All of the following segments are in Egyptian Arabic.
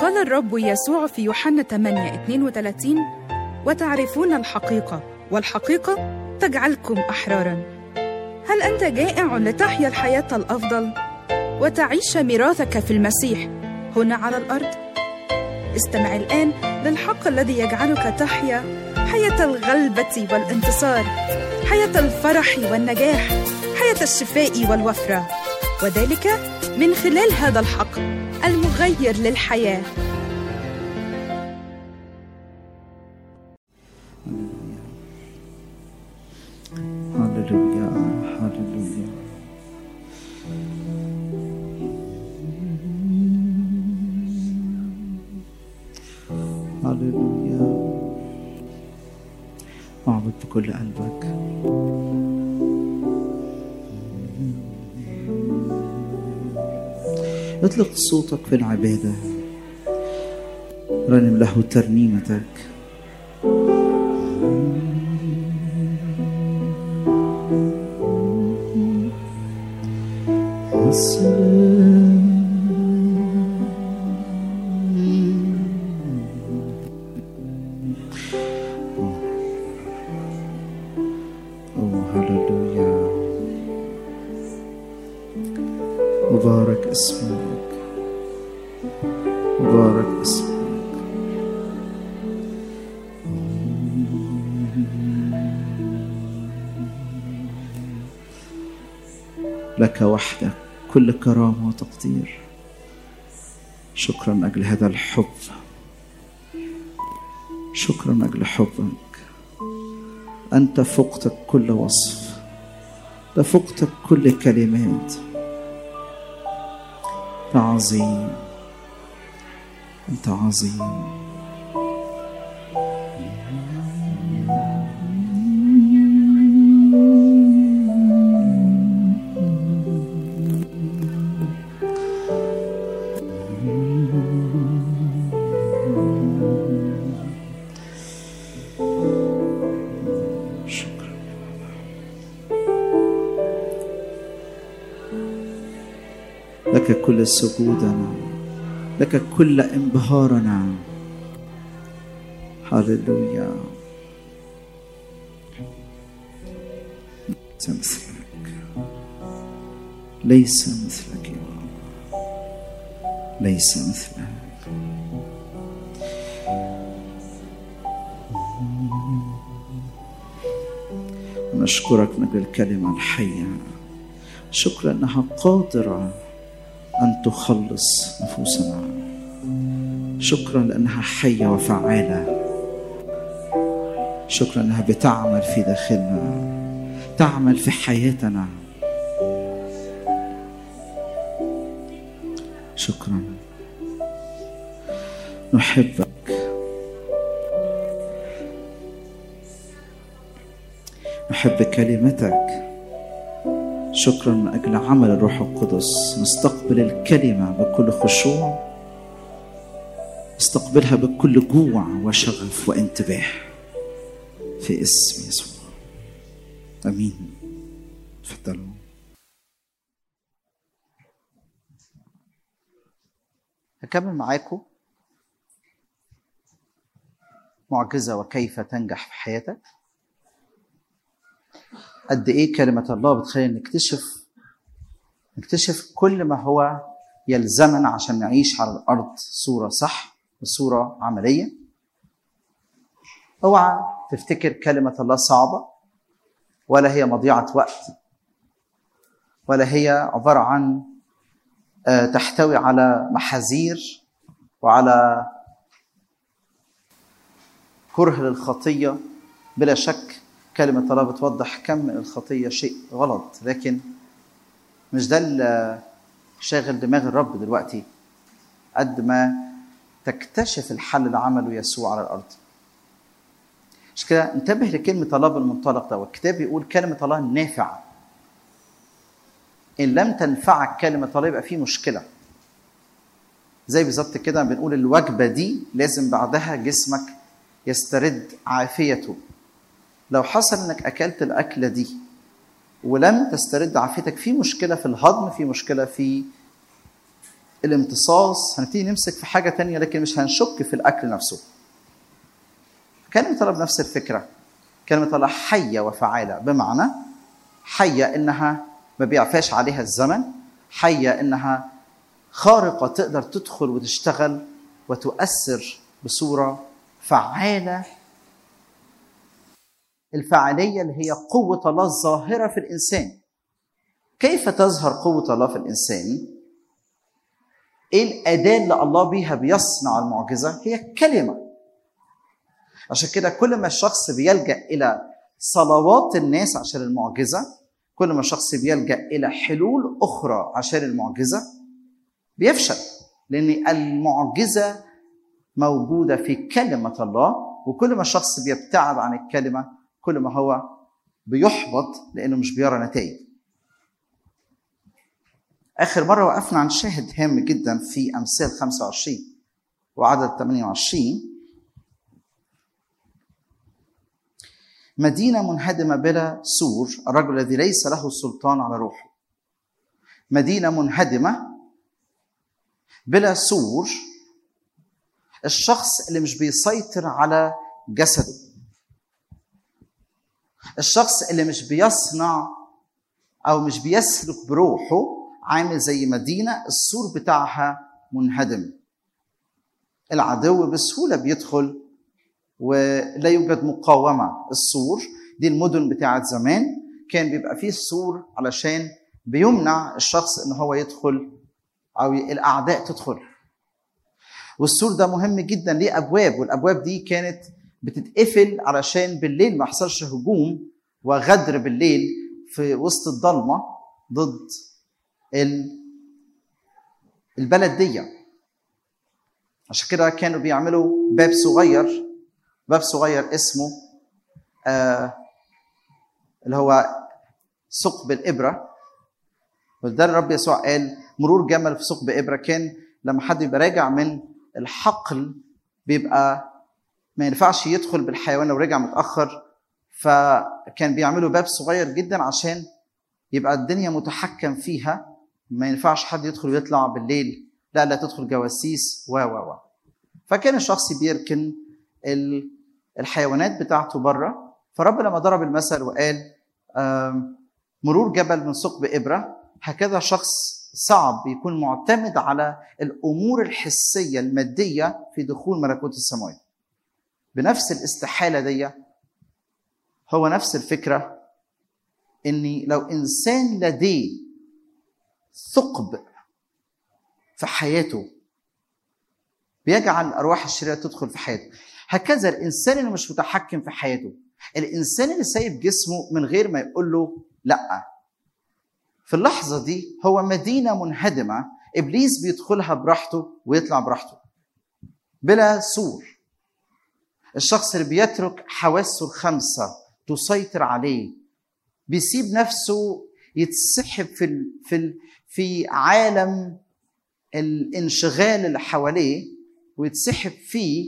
قال الرب يسوع في يوحنا 8 32 وتعرفون الحقيقة والحقيقة تجعلكم أحرارا هل أنت جائع لتحيا الحياة الأفضل وتعيش ميراثك في المسيح هنا على الأرض؟ استمع الآن للحق الذي يجعلك تحيا حياة الغلبة والانتصار حياة الفرح والنجاح حياة الشفاء والوفرة وذلك من خلال هذا الحق المغير للحياه هللويا هللويا هللويا اعبد بكل قلبك اطلق صوتك في العبادة رنم له ترنيمتك أوه هللويا مبارك اسمك مبارك اسمك لك وحدك كل كرامة وتقدير شكرا أجل هذا الحب شكرا أجل حبك أنت فقتك كل وصف ده فقتك كل كلمات أنت عظيم أنت عظيم شكرا لك كل سجودنا لك كل انبهارنا هللويا ليس مثلك ليس مثلك يا رب ليس مثلك ونشكرك من أجل الكلمة الحية شكرا أنها قادرة أن تخلص نفوسنا شكرا لأنها حية وفعالة شكرا أنها بتعمل في داخلنا تعمل في حياتنا شكرا نحبك نحب كلمتك شكرا من اجل عمل الروح القدس نستقبل الكلمه بكل خشوع نستقبلها بكل جوع وشغف وانتباه في اسم يسوع امين تفضلوا هكمل معاكم معجزه وكيف تنجح في حياتك قد ايه كلمه الله بتخلينا نكتشف نكتشف كل ما هو يلزمنا عشان نعيش على الارض صوره صح وصوره عمليه اوعى تفتكر كلمه الله صعبه ولا هي مضيعه وقت ولا هي عباره عن آه، تحتوي على محاذير وعلى كره للخطيه بلا شك كلمة الله بتوضح كم من الخطية شيء غلط لكن مش ده اللي شاغل دماغ الرب دلوقتي قد ما تكتشف الحل اللي عمله يسوع على الأرض مش كده انتبه لكلمة الله بالمنطلق ده والكتاب بيقول كلمة الله نافعة إن لم تنفعك كلمة الله يبقى في مشكلة زي بالظبط كده بنقول الوجبة دي لازم بعدها جسمك يسترد عافيته لو حصل انك اكلت الاكله دي ولم تسترد عافيتك في مشكله في الهضم في مشكله في الامتصاص هنبتدي نمسك في حاجه تانية لكن مش هنشك في الاكل نفسه كلمه الله بنفس الفكره كلمه الله حيه وفعاله بمعنى حيه انها ما بيعفاش عليها الزمن حيه انها خارقه تقدر تدخل وتشتغل وتؤثر بصوره فعاله الفعاليه اللي هي قوه الله الظاهره في الانسان كيف تظهر قوه الله في الانسان ايه الاداه اللي الله بيها بيصنع المعجزه هي الكلمه عشان كده كل ما الشخص بيلجا الى صلوات الناس عشان المعجزه كل ما الشخص بيلجا الى حلول اخرى عشان المعجزه بيفشل لان المعجزه موجوده في كلمه الله وكل ما الشخص بيبتعد عن الكلمه كل ما هو بيحبط لانه مش بيرى نتائج اخر مره وقفنا عن شاهد هام جدا في امثال 25 وعدد 28 مدينه منهدمه بلا سور الرجل الذي ليس له سلطان على روحه مدينه منهدمه بلا سور الشخص اللي مش بيسيطر على جسده الشخص اللي مش بيصنع او مش بيسلك بروحه عامل زي مدينه السور بتاعها منهدم العدو بسهوله بيدخل ولا يوجد مقاومه السور دي المدن بتاعت زمان كان بيبقى فيه السور علشان بيمنع الشخص ان هو يدخل او الاعداء تدخل والسور ده مهم جدا ليه ابواب والابواب دي كانت بتتقفل علشان بالليل ما يحصلش هجوم وغدر بالليل في وسط الضلمه ضد البلد دي عشان كده كانوا بيعملوا باب صغير باب صغير اسمه آه اللي هو ثقب الابره وده الرب يسوع قال مرور جمل في ثقب ابره كان لما حد يبقى راجع من الحقل بيبقى ما ينفعش يدخل بالحيوان لو رجع متاخر فكان بيعملوا باب صغير جدا عشان يبقى الدنيا متحكم فيها ما ينفعش حد يدخل ويطلع بالليل لا لا تدخل جواسيس و و و فكان الشخص بيركن الحيوانات بتاعته بره فرب لما ضرب المثل وقال مرور جبل من ثقب ابره هكذا شخص صعب يكون معتمد على الامور الحسيه الماديه في دخول ملكوت السماوات بنفس الاستحاله دي هو نفس الفكره اني لو انسان لديه ثقب في حياته بيجعل الارواح الشريره تدخل في حياته هكذا الانسان اللي مش متحكم في حياته الانسان اللي سايب جسمه من غير ما يقول له لا في اللحظه دي هو مدينه منهدمه ابليس بيدخلها براحته ويطلع براحته بلا سور الشخص اللي بيترك حواسه الخمسه تسيطر عليه بيسيب نفسه يتسحب في ال في ال في عالم الانشغال اللي حواليه ويتسحب فيه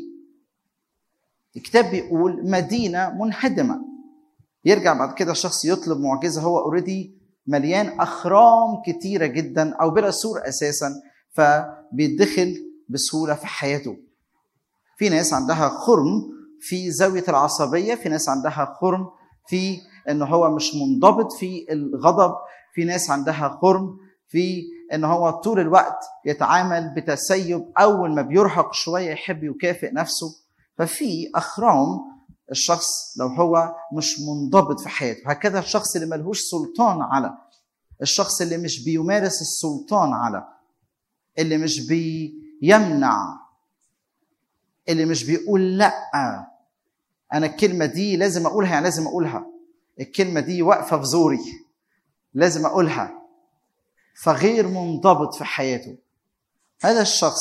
الكتاب بيقول مدينه منهدمه يرجع بعد كده الشخص يطلب معجزه هو اوريدي مليان اخرام كتيره جدا او بلا سور اساسا فبيدخل بسهوله في حياته في ناس عندها خرم في زاويه العصبيه في ناس عندها خرم في ان هو مش منضبط في الغضب في ناس عندها خرم في ان هو طول الوقت يتعامل بتسيب اول ما بيرهق شويه يحب يكافئ نفسه ففي اخرام الشخص لو هو مش منضبط في حياته هكذا الشخص اللي ملهوش سلطان على الشخص اللي مش بيمارس السلطان على اللي مش بيمنع اللي مش بيقول لا انا الكلمه دي لازم اقولها يعني لازم اقولها الكلمه دي واقفه في زوري لازم اقولها فغير منضبط في حياته هذا الشخص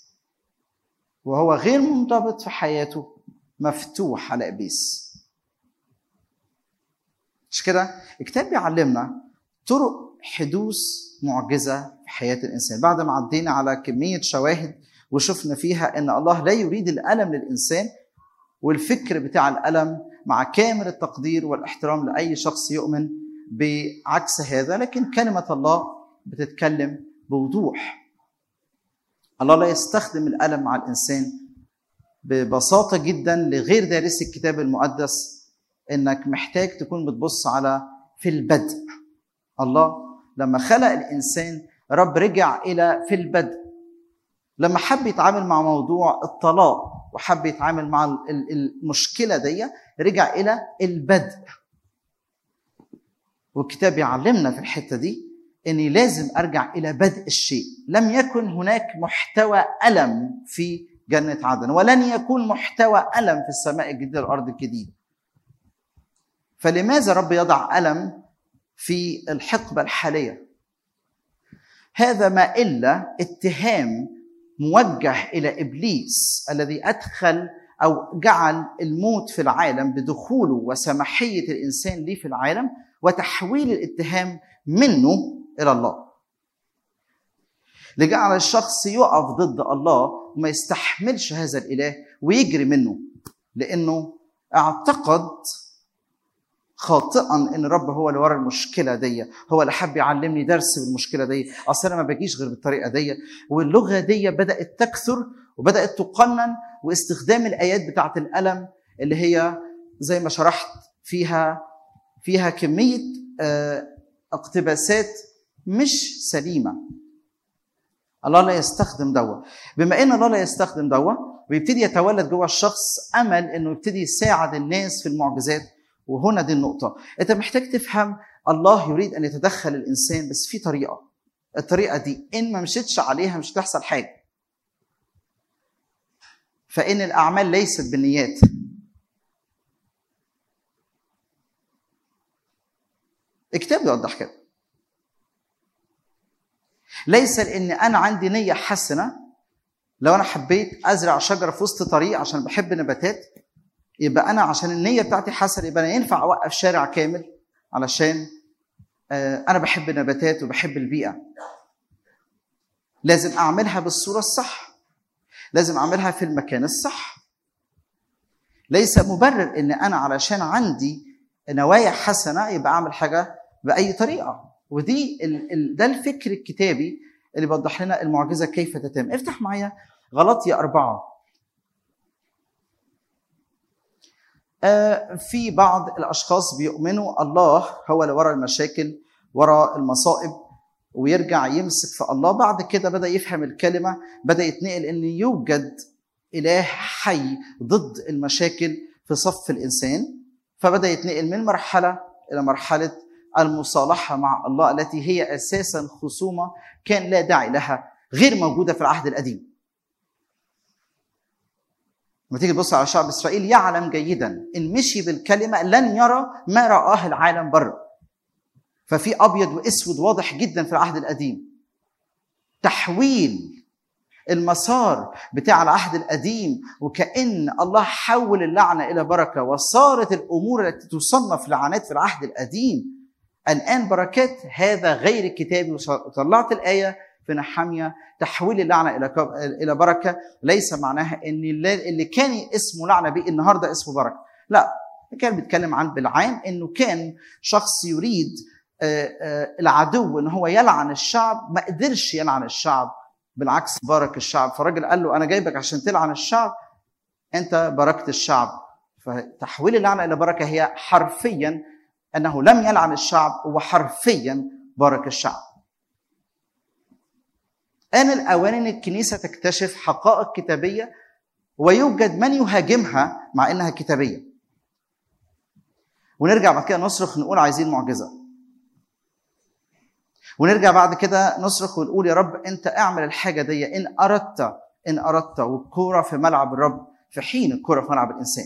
وهو غير منضبط في حياته مفتوح على ابليس مش كده الكتاب بيعلمنا طرق حدوث معجزه في حياه الانسان بعد ما عدينا على كميه شواهد وشفنا فيها ان الله لا يريد الالم للانسان والفكر بتاع الالم مع كامل التقدير والاحترام لاي شخص يؤمن بعكس هذا لكن كلمه الله بتتكلم بوضوح الله لا يستخدم الألم مع الإنسان ببساطة جدا لغير دارسي الكتاب المقدس إنك محتاج تكون بتبص على في البدء الله لما خلق الإنسان رب رجع إلى في البدء لما حب يتعامل مع موضوع الطلاق وحب يتعامل مع المشكلة دي رجع إلى البدء والكتاب يعلمنا في الحتة دي اني لازم ارجع الى بدء الشيء لم يكن هناك محتوى الم في جنه عدن ولن يكون محتوى الم في السماء الجديده والارض الجديده فلماذا رب يضع الم في الحقبه الحاليه هذا ما الا اتهام موجه الى ابليس الذي ادخل او جعل الموت في العالم بدخوله وسماحيه الانسان ليه في العالم وتحويل الاتهام منه الى الله لجعل الشخص يقف ضد الله وما يستحملش هذا الاله ويجري منه لانه اعتقد خاطئا ان الرب هو اللي ورا المشكله دي هو اللي حب يعلمني درس بالمشكله دي اصل انا ما باجيش غير بالطريقه دي واللغه دي بدات تكثر وبدات تقنن واستخدام الايات بتاعه الالم اللي هي زي ما شرحت فيها فيها كميه اقتباسات مش سليمه الله لا يستخدم دوا بما ان الله لا يستخدم دوا ويبتدي يتولد جوه الشخص امل انه يبتدي يساعد الناس في المعجزات وهنا دي النقطه انت محتاج تفهم الله يريد ان يتدخل الانسان بس في طريقه الطريقه دي ان ما مشيتش عليها مش هتحصل حاجه فان الاعمال ليست بالنيات الكتاب بيوضح كده ليس لان انا عندي نيه حسنه لو انا حبيت ازرع شجره في وسط طريق عشان بحب نباتات يبقى انا عشان النيه بتاعتي حسنه يبقى انا ينفع اوقف شارع كامل علشان انا بحب النباتات وبحب البيئه لازم اعملها بالصوره الصح لازم اعملها في المكان الصح ليس مبرر ان انا علشان عندي نوايا حسنه يبقى اعمل حاجه باي طريقه ودي ال ال ده الفكر الكتابي اللي بيوضح لنا المعجزه كيف تتم افتح معايا غلطية أربعة آه في بعض الأشخاص بيؤمنوا الله هو اللي ورا المشاكل ورا المصائب ويرجع يمسك في الله بعد كده بدأ يفهم الكلمة بدأ يتنقل أن يوجد إله حي ضد المشاكل في صف الإنسان فبدأ يتنقل من مرحلة إلى مرحلة المصالحة مع الله التي هي أساسا خصومة كان لا داعي لها غير موجودة في العهد القديم لما تيجي تبص على شعب إسرائيل يعلم جيدا إن مشي بالكلمة لن يرى ما رآه العالم بره ففي أبيض وأسود واضح جدا في العهد القديم تحويل المسار بتاع العهد القديم وكأن الله حول اللعنة إلى بركة وصارت الأمور التي تصنف لعنات في العهد القديم الآن بركات هذا غير الكتابي وطلعت الآية في نحامية تحويل اللعنة إلى إلى بركة ليس معناها إن اللي كان اسمه لعنة بيه النهاردة اسمه بركة لا كان بيتكلم عن بالعام إنه كان شخص يريد العدو إن هو يلعن الشعب ما قدرش يلعن الشعب بالعكس بارك الشعب فالراجل قال له انا جايبك عشان تلعن الشعب انت باركت الشعب فتحويل اللعنه الى بركه هي حرفيا انه لم يلعن الشعب وحرفيا بارك الشعب آن الأوان إن الكنيسة تكتشف حقائق كتابية ويوجد من يهاجمها مع إنها كتابية. ونرجع بعد كده نصرخ نقول عايزين معجزة. ونرجع بعد كده نصرخ ونقول يا رب انت اعمل الحاجه دي ان اردت ان اردت والكوره في ملعب الرب في حين الكوره في ملعب الانسان.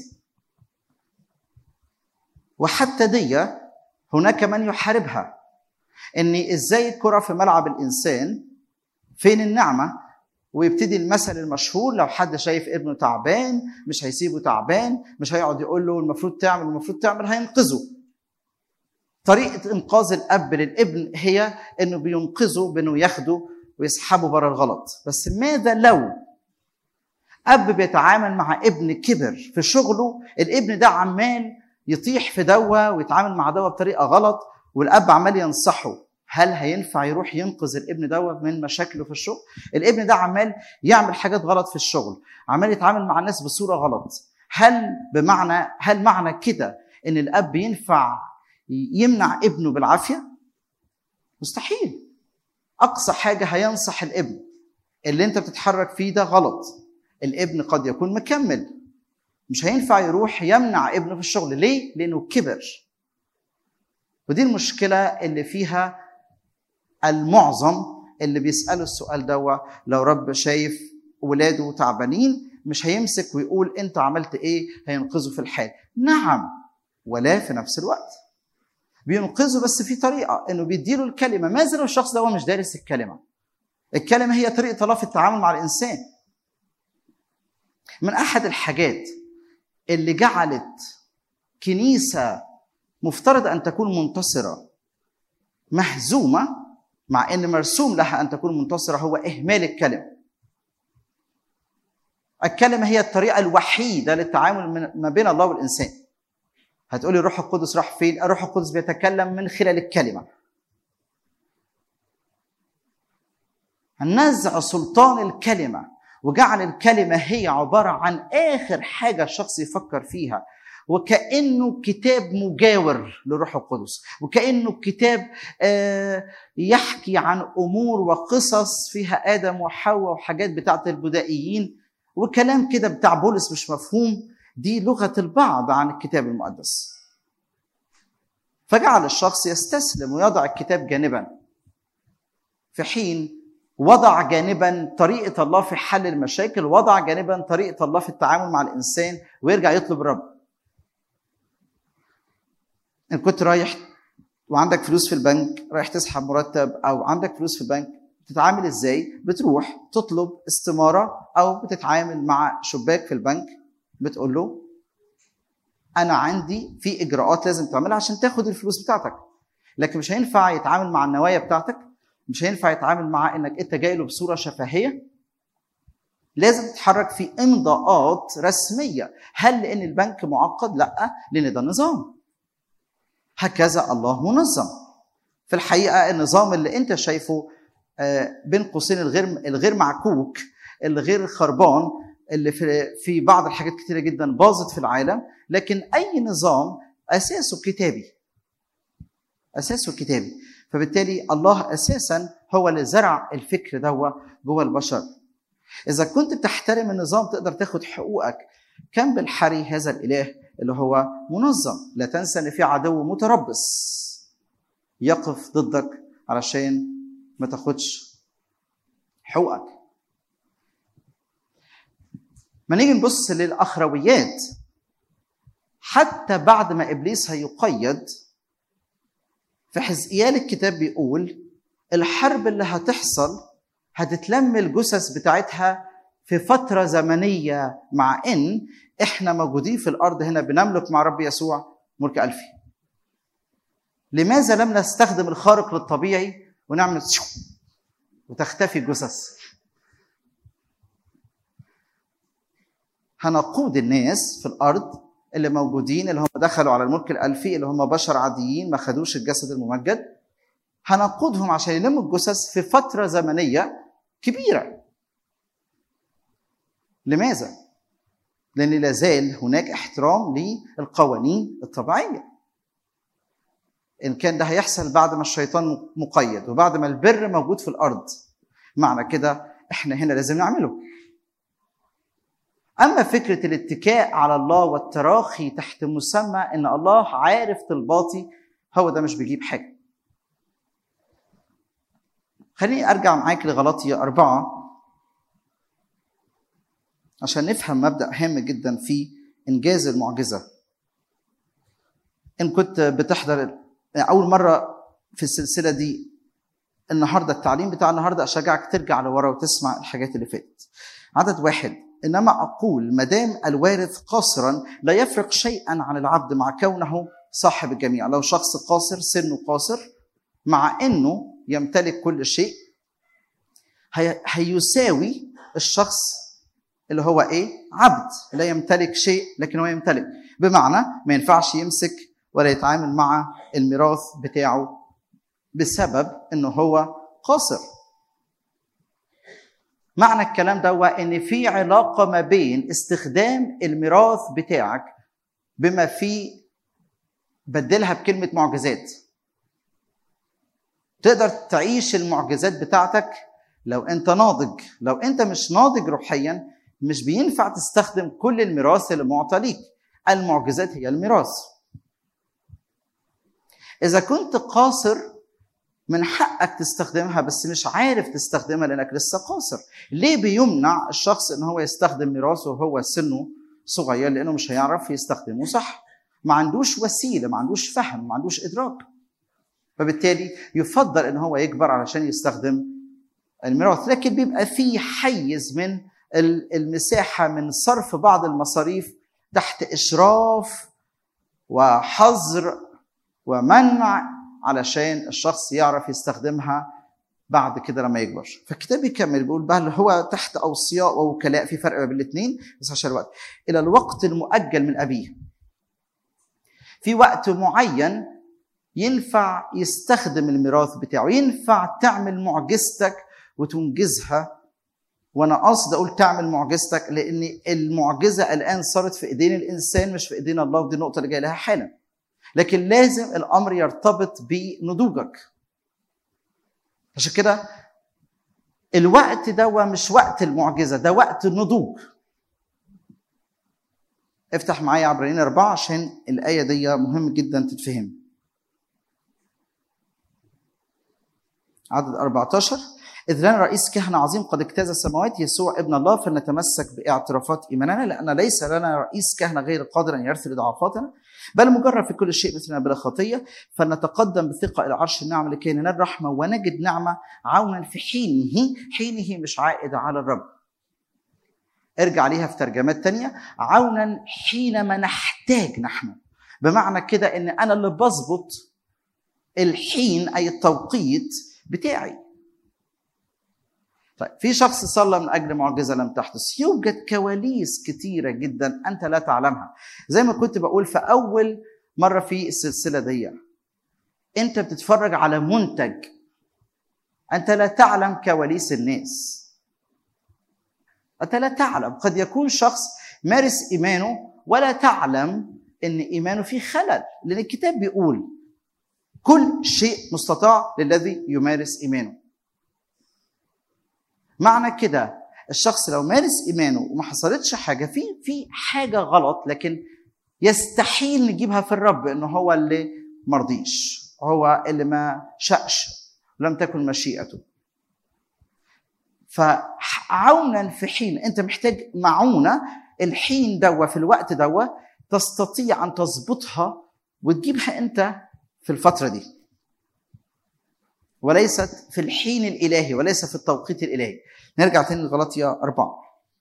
وحتى دي هناك من يحاربها ان ازاي الكره في ملعب الانسان فين النعمه ويبتدي المثل المشهور لو حد شايف ابنه تعبان مش هيسيبه تعبان مش هيقعد يقول له المفروض تعمل المفروض تعمل هينقذه طريقة إنقاذ الأب للابن هي إنه بينقذه بإنه ياخده ويسحبه بره الغلط، بس ماذا لو أب بيتعامل مع ابن كبر في شغله، الابن ده عمال يطيح في دوا ويتعامل مع دوا بطريقة غلط والأب عمال ينصحه، هل هينفع يروح ينقذ الابن ده من مشاكله في الشغل الابن ده عمال يعمل حاجات غلط في الشغل عمال يتعامل مع الناس بصوره غلط هل بمعنى هل معنى كده ان الاب ينفع يمنع ابنه بالعافيه مستحيل اقصى حاجه هينصح الابن اللي انت بتتحرك فيه ده غلط الابن قد يكون مكمل مش هينفع يروح يمنع ابنه في الشغل ليه لانه كبر ودي المشكله اللي فيها المعظم اللي بيسالوا السؤال ده لو رب شايف ولاده تعبانين مش هيمسك ويقول انت عملت ايه هينقذه في الحال نعم ولا في نفس الوقت بينقذه بس في طريقه انه بيديله الكلمه ماذا لو الشخص ده مش دارس الكلمه الكلمه هي طريقه الله في التعامل مع الانسان من احد الحاجات اللي جعلت كنيسه مفترض ان تكون منتصره مهزومه مع ان مرسوم لها ان تكون منتصره هو اهمال الكلمه الكلمه هي الطريقه الوحيده للتعامل ما بين الله والانسان هتقولي الروح القدس راح فين الروح القدس بيتكلم من خلال الكلمه نزع سلطان الكلمه وجعل الكلمه هي عباره عن اخر حاجه الشخص يفكر فيها وكانه كتاب مجاور للروح القدس وكانه كتاب يحكي عن امور وقصص فيها ادم وحواء وحاجات بتاعت البدائيين وكلام كده بتاع بولس مش مفهوم دي لغه البعض عن الكتاب المقدس فجعل الشخص يستسلم ويضع الكتاب جانبا في حين وضع جانبا طريقه الله في حل المشاكل وضع جانبا طريقه الله في التعامل مع الانسان ويرجع يطلب الرب ان كنت رايح وعندك فلوس في البنك رايح تسحب مرتب او عندك فلوس في البنك بتتعامل ازاي بتروح تطلب استماره او بتتعامل مع شباك في البنك بتقول له انا عندي في اجراءات لازم تعملها عشان تاخد الفلوس بتاعتك لكن مش هينفع يتعامل مع النوايا بتاعتك مش هينفع يتعامل مع انك انت جاي له بصوره شفهيه لازم تتحرك في امضاءات رسميه هل لان البنك معقد لا لان ده نظام هكذا الله منظم في الحقيقه النظام اللي انت شايفه بين قوسين الغير الغير معكوك الغير خربان اللي في في بعض الحاجات كتيره جدا باظت في العالم لكن اي نظام اساسه كتابي اساسه كتابي فبالتالي الله اساسا هو اللي زرع الفكر ده جوه البشر اذا كنت بتحترم النظام تقدر تاخد حقوقك كم بالحري هذا الاله اللي هو منظم لا تنسى ان في عدو متربص يقف ضدك علشان ما تاخدش حقوقك ما نيجي نبص للاخرويات حتى بعد ما ابليس هيقيد في حزقيال الكتاب بيقول الحرب اللي هتحصل هتتلم الجثث بتاعتها في فترة زمنية مع إن إحنا موجودين في الأرض هنا بنملك مع رب يسوع ملك ألفي. لماذا لم نستخدم الخارق للطبيعي ونعمل وتختفي الجثث؟ هنقود الناس في الأرض اللي موجودين اللي هم دخلوا على الملك الألفي اللي هم بشر عاديين ما خدوش الجسد الممجد هنقودهم عشان يلموا الجثث في فترة زمنية كبيرة لماذا؟ لأن لا زال هناك احترام للقوانين الطبيعية إن كان ده هيحصل بعد ما الشيطان مقيد وبعد ما البر موجود في الأرض معنى كده إحنا هنا لازم نعمله أما فكرة الاتكاء على الله والتراخي تحت مسمى إن الله عارف طلباتي هو ده مش بيجيب حاجة خليني أرجع معاك لغلطية أربعة عشان نفهم مبدأ هام جدا في إنجاز المعجزة إن كنت بتحضر أول مرة في السلسلة دي النهاردة التعليم بتاع النهاردة أشجعك ترجع لورا وتسمع الحاجات اللي فاتت عدد واحد إنما أقول مدام الوارث قاصرا لا يفرق شيئا عن العبد مع كونه صاحب الجميع لو شخص قاصر سنه قاصر مع إنه يمتلك كل شيء هيساوي الشخص اللي هو ايه عبد لا يمتلك شيء لكن هو يمتلك بمعنى ما ينفعش يمسك ولا يتعامل مع الميراث بتاعه بسبب انه هو قاصر معنى الكلام ده هو ان في علاقه ما بين استخدام الميراث بتاعك بما فيه بدلها بكلمه معجزات تقدر تعيش المعجزات بتاعتك لو انت ناضج لو انت مش ناضج روحيا مش بينفع تستخدم كل الميراث اللي معطى ليك المعجزات هي الميراث اذا كنت قاصر من حقك تستخدمها بس مش عارف تستخدمها لانك لسه قاصر ليه بيمنع الشخص ان هو يستخدم ميراثه وهو سنه صغير لانه مش هيعرف يستخدمه صح ما عندوش وسيله ما عندوش فهم ما عندوش ادراك فبالتالي يفضل ان هو يكبر علشان يستخدم الميراث لكن بيبقى في حيز من المساحه من صرف بعض المصاريف تحت اشراف وحظر ومنع علشان الشخص يعرف يستخدمها بعد كده لما يكبر فالكتاب بيكمل بيقول بل هو تحت اوصياء ووكلاء في فرق بين الاثنين بس عشان الوقت الى الوقت المؤجل من ابيه في وقت معين ينفع يستخدم الميراث بتاعه ينفع تعمل معجزتك وتنجزها وانا قصد اقول تعمل معجزتك لان المعجزه الان صارت في ايدين الانسان مش في ايدين الله ودي النقطه اللي جاي لها حالا لكن لازم الامر يرتبط بنضوجك عشان كده الوقت ده مش وقت المعجزه ده وقت النضوج افتح معايا عبرانيين أربعة عشان الآية دي مهم جدا تتفهم عدد 14 إذ لنا رئيس كهنة عظيم قد اجتاز السماوات يسوع ابن الله فلنتمسك باعترافات إيماننا لأن ليس لنا رئيس كهنة غير قادر أن يرثي ضعفاتنا بل مجرد في كل شيء مثلنا بلا خطية فلنتقدم بثقة إلى عرش النعمة لكي ننال رحمة ونجد نعمة عونا في حينه حينه مش عائد على الرب ارجع ليها في ترجمات تانية عونا حينما نحتاج نحن بمعنى كده ان انا اللي بظبط الحين اي التوقيت بتاعي طيب في شخص صلى من اجل معجزه لم تحدث يوجد كواليس كتيره جدا انت لا تعلمها زي ما كنت بقول في اول مره في السلسله دي انت بتتفرج على منتج انت لا تعلم كواليس الناس انت لا تعلم قد يكون شخص مارس ايمانه ولا تعلم ان ايمانه فيه خلل لان الكتاب بيقول كل شيء مستطاع للذي يمارس ايمانه معنى كده الشخص لو مارس ايمانه وما حصلتش حاجه في في حاجه غلط لكن يستحيل نجيبها في الرب انه هو اللي مرضيش هو اللي ما شاءش لم تكن مشيئته فعونا في حين انت محتاج معونه الحين دوا في الوقت دوا تستطيع ان تظبطها وتجيبها انت في الفتره دي وليست في الحين الالهي وليس في التوقيت الالهي نرجع تاني لغلطية أربعة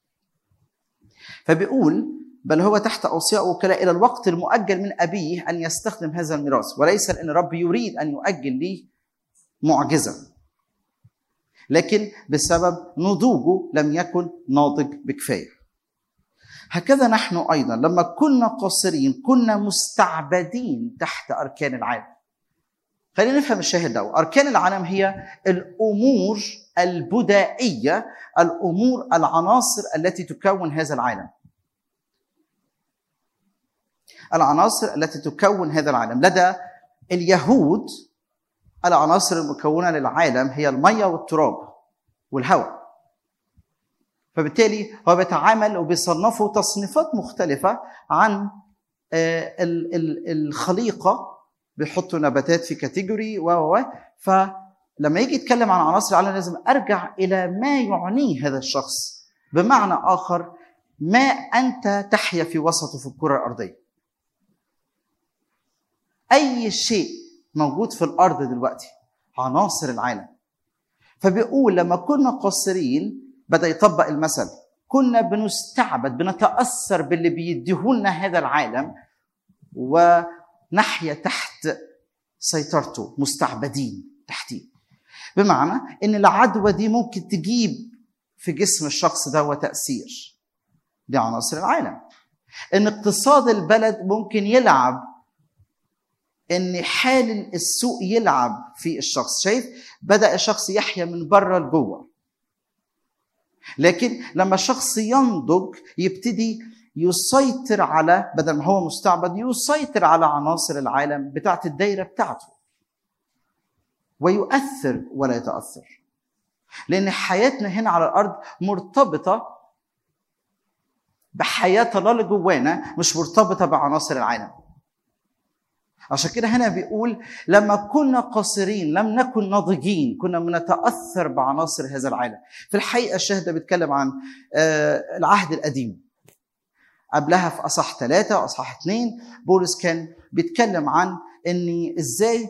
فبيقول بل هو تحت أوصياء وكلاء إلى الوقت المؤجل من أبيه أن يستخدم هذا الميراث وليس لأن الرب يريد أن يؤجل لي معجزة لكن بسبب نضوجه لم يكن ناضج بكفاية هكذا نحن أيضا لما كنا قاصرين كنا مستعبدين تحت أركان العالم خلينا نفهم الشاهد ده أركان العالم هي الأمور البدائية الأمور العناصر التي تكون هذا العالم العناصر التي تكون هذا العالم لدى اليهود العناصر المكونة للعالم هي المية والتراب والهواء فبالتالي هو بيتعامل وبيصنفوا تصنيفات مختلفة عن الخليقة بيحطوا نباتات في كاتيجوري و و فلما يجي يتكلم عن عناصر العالم لازم ارجع الى ما يعنيه هذا الشخص بمعنى اخر ما انت تحيا في وسطه في الكره الارضيه اي شيء موجود في الارض دلوقتي عناصر العالم فبيقول لما كنا قاصرين بدا يطبق المثل كنا بنستعبد بنتاثر باللي بيديهولنا هذا العالم ونحيا تحت سيطرته مستعبدين تحتيه بمعنى ان العدوى دي ممكن تجيب في جسم الشخص ده تاثير دي عناصر العالم ان اقتصاد البلد ممكن يلعب ان حال السوء يلعب في الشخص شايف بدا الشخص يحيا من بره لجوه لكن لما الشخص ينضج يبتدي يسيطر على بدل ما هو مستعبد يسيطر على عناصر العالم بتاعت الدايره بتاعته ويؤثر ولا يتاثر لان حياتنا هنا على الارض مرتبطه بحياه الله اللي جوانا مش مرتبطه بعناصر العالم عشان كده هنا بيقول لما كنا قاصرين لم نكن ناضجين كنا بنتاثر بعناصر هذا العالم في الحقيقه الشاهد ده بيتكلم عن العهد القديم قبلها في اصح ثلاثة واصحاح اثنين بولس كان بيتكلم عن ان ازاي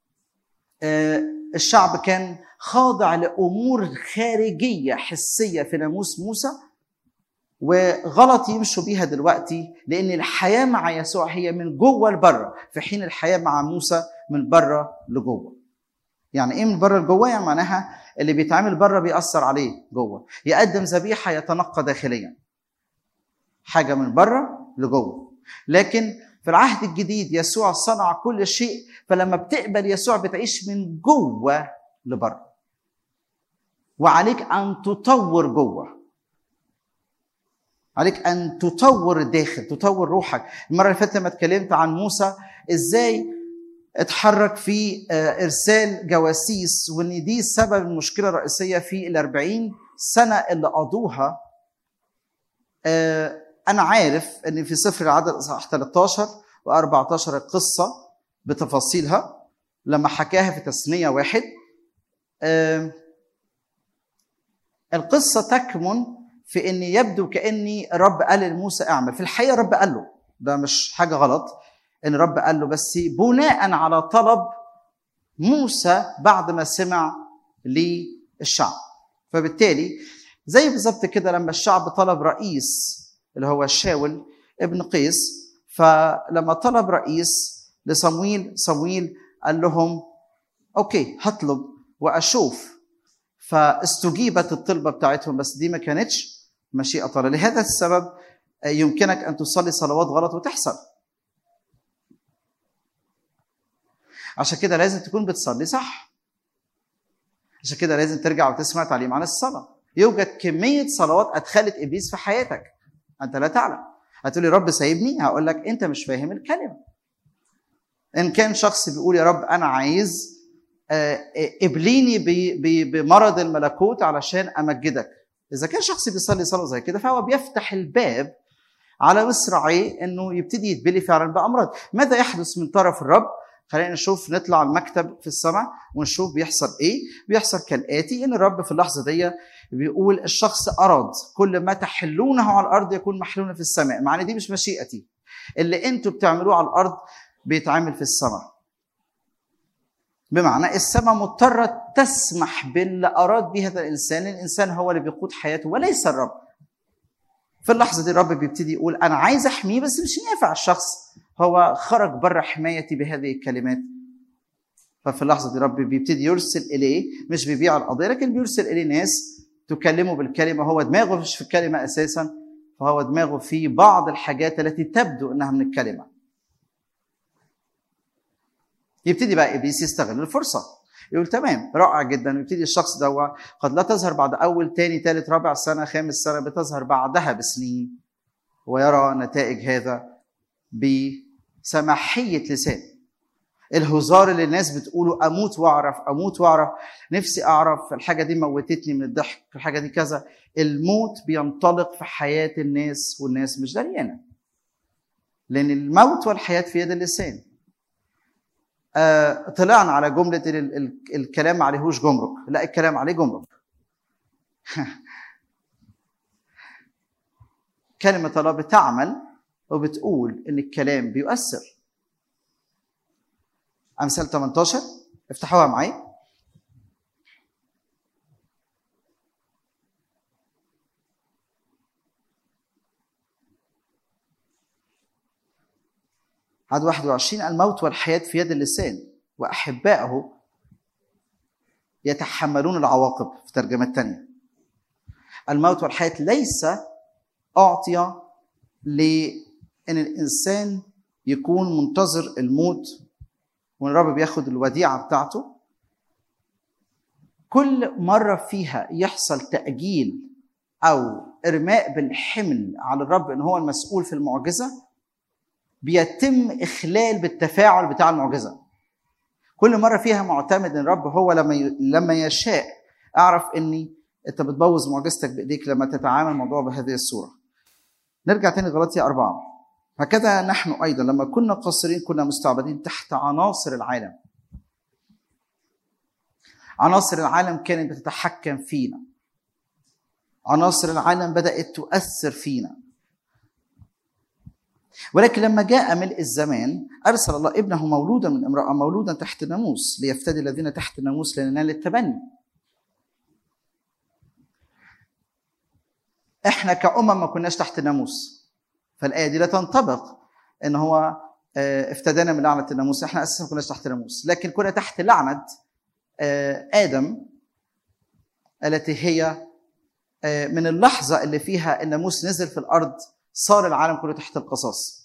الشعب كان خاضع لامور خارجيه حسيه في ناموس موسى وغلط يمشوا بيها دلوقتي لان الحياه مع يسوع هي من جوه لبره في حين الحياه مع موسى من بره لجوه يعني ايه من بره لجوه يعني معناها اللي بيتعمل بره بيأثر عليه جوه يقدم ذبيحه يتنقى داخليا حاجه من بره لجوه لكن في العهد الجديد يسوع صنع كل شيء فلما بتقبل يسوع بتعيش من جوه لبره وعليك ان تطور جوه عليك ان تطور الداخل تطور روحك المره اللي فاتت لما اتكلمت عن موسى ازاي اتحرك في ارسال جواسيس وان دي سبب المشكله الرئيسيه في الأربعين سنه اللي قضوها انا عارف ان في سفر العدد اصحاح 13 و14 القصه بتفاصيلها لما حكاها في تثنيه واحد القصه تكمن في ان يبدو كاني رب قال لموسى اعمل في الحقيقه رب قال له ده مش حاجه غلط ان رب قال له بس بناء على طلب موسى بعد ما سمع للشعب فبالتالي زي بالظبط كده لما الشعب طلب رئيس اللي هو شاول ابن قيس فلما طلب رئيس لصمويل صمويل قال لهم اوكي هطلب واشوف فاستجيبت الطلبه بتاعتهم بس دي ما كانتش مشيئه الله لهذا السبب يمكنك ان تصلي صلوات غلط وتحصل عشان كده لازم تكون بتصلي صح عشان كده لازم ترجع وتسمع تعليم عن الصلاه يوجد كميه صلوات ادخلت ابليس في حياتك انت لا تعلم هتقولي رب سايبني هقول لك انت مش فاهم الكلمه ان كان شخص بيقول يا رب انا عايز ابليني بمرض الملكوت علشان امجدك اذا كان شخص بيصلي صلاه زي كده فهو بيفتح الباب على مصراعيه انه يبتدي يتبلي فعلا بامراض ماذا يحدث من طرف الرب خلينا نشوف نطلع المكتب في السماء ونشوف بيحصل ايه بيحصل كالاتي ان الرب في اللحظه دي بيقول الشخص اراد كل ما تحلونه على الارض يكون محلونا في السماء معنى دي مش مشيئتي اللي انتوا بتعملوه على الارض بيتعمل في السماء بمعنى السماء مضطرة تسمح باللي أراد به هذا الإنسان الإنسان هو اللي بيقود حياته وليس الرب في اللحظة دي الرب بيبتدي يقول أنا عايز أحميه بس مش نافع الشخص هو خرج بره حمايتي بهذه الكلمات ففي اللحظة دي الرب بيبتدي يرسل إليه مش بيبيع القضية لكن بيرسل إليه ناس تكلمه بالكلمة هو دماغه مش في الكلمة أساسا فهو دماغه في بعض الحاجات التي تبدو أنها من الكلمة يبتدي بقى ابليس يستغل الفرصه يقول تمام رائع جدا ويبتدي الشخص ده قد لا تظهر بعد اول تاني تالت رابع سنه خامس سنه بتظهر بعدها بسنين ويرى نتائج هذا بسماحيه لسان الهزار اللي الناس بتقوله اموت واعرف اموت واعرف نفسي اعرف الحاجه دي موتتني من الضحك الحاجه دي كذا الموت بينطلق في حياه الناس والناس مش دريانه لان الموت والحياه في يد اللسان آه طلعنا على جملة ال ال الكلام ما عليهوش جمرك لا الكلام عليه جمرك كلمة الله بتعمل وبتقول إن الكلام بيؤثر أمثال 18 افتحوها معايا عدد 21 الموت والحياة في يد اللسان وأحبائه يتحملون العواقب في ترجمة تانية الموت والحياة ليس أعطي لأن الإنسان يكون منتظر الموت وان الرب بياخد الوديعه بتاعته كل مره فيها يحصل تاجيل او ارماء بالحمل على الرب ان هو المسؤول في المعجزه بيتم اخلال بالتفاعل بتاع المعجزه كل مره فيها معتمد ان الرب هو لما ي... لما يشاء اعرف اني انت بتبوظ معجزتك بايديك لما تتعامل الموضوع بهذه الصوره نرجع تاني غلطية أربعة هكذا نحن أيضا لما كنا قاصرين كنا مستعبدين تحت عناصر العالم عناصر العالم كانت بتتحكم فينا عناصر العالم بدأت تؤثر فينا ولكن لما جاء ملء الزمان أرسل الله ابنه مولودا من امرأة مولودا تحت الناموس ليفتدي الذين تحت الناموس لننال التبني احنا كأمم ما كناش تحت الناموس فالآية دي لا تنطبق ان هو آه، افتدانا من لعنة الناموس احنا اساسا ما كناش تحت الناموس لكن كنا تحت لعنة آه، آدم التي هي آه، من اللحظة اللي فيها الناموس نزل في الأرض صار العالم كله تحت القصاص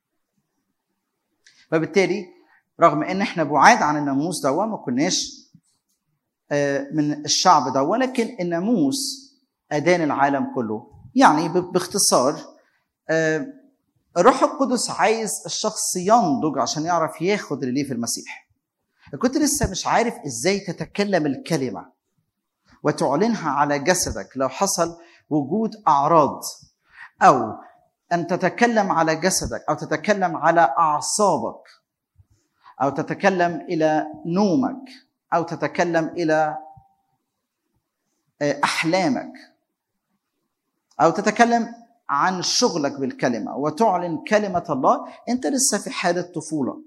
فبالتالي رغم ان احنا بعاد عن الناموس ده ما كناش آه، من الشعب ده ولكن الناموس ادان العالم كله يعني ب- باختصار آه، الروح القدس عايز الشخص ينضج عشان يعرف ياخد اللي ليه في المسيح كنت لسه مش عارف ازاي تتكلم الكلمه وتعلنها على جسدك لو حصل وجود اعراض او ان تتكلم على جسدك او تتكلم على اعصابك او تتكلم الى نومك او تتكلم الى آه، احلامك او تتكلم عن شغلك بالكلمه وتعلن كلمه الله انت لسه في حاله طفوله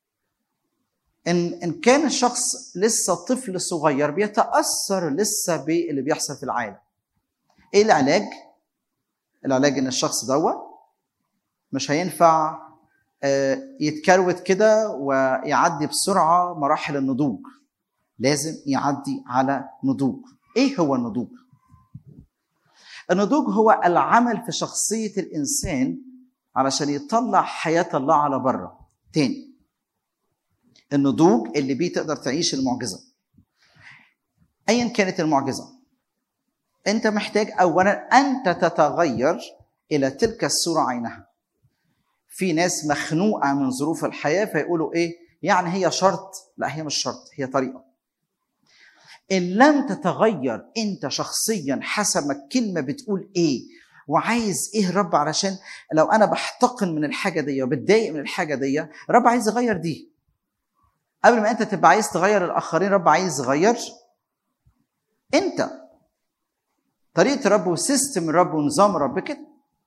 ان ان كان الشخص لسه طفل صغير بيتاثر لسه باللي بيحصل في العالم ايه العلاج العلاج ان الشخص دوا مش هينفع آه، يتكروت كده ويعدي بسرعه مراحل النضوج لازم يعدي على نضوج ايه هو النضوج النضوج هو العمل في شخصيه الانسان علشان يطلع حياه الله على بره تاني النضوج اللي بيه تقدر تعيش المعجزه ايا كانت المعجزه انت محتاج اولا انت تتغير الى تلك الصوره عينها في ناس مخنوقه من ظروف الحياه فيقولوا ايه يعني هي شرط لا هي مش شرط هي طريقه ان لم تتغير انت شخصيا حسب ما الكلمه بتقول ايه وعايز ايه الرب علشان لو انا بحتقن من الحاجه دي وبتضايق من الحاجه دي الرب عايز يغير دي قبل ما انت تبقى عايز تغير الاخرين رب عايز يغير انت طريقه الرب وسيستم الرب ونظام الرب كده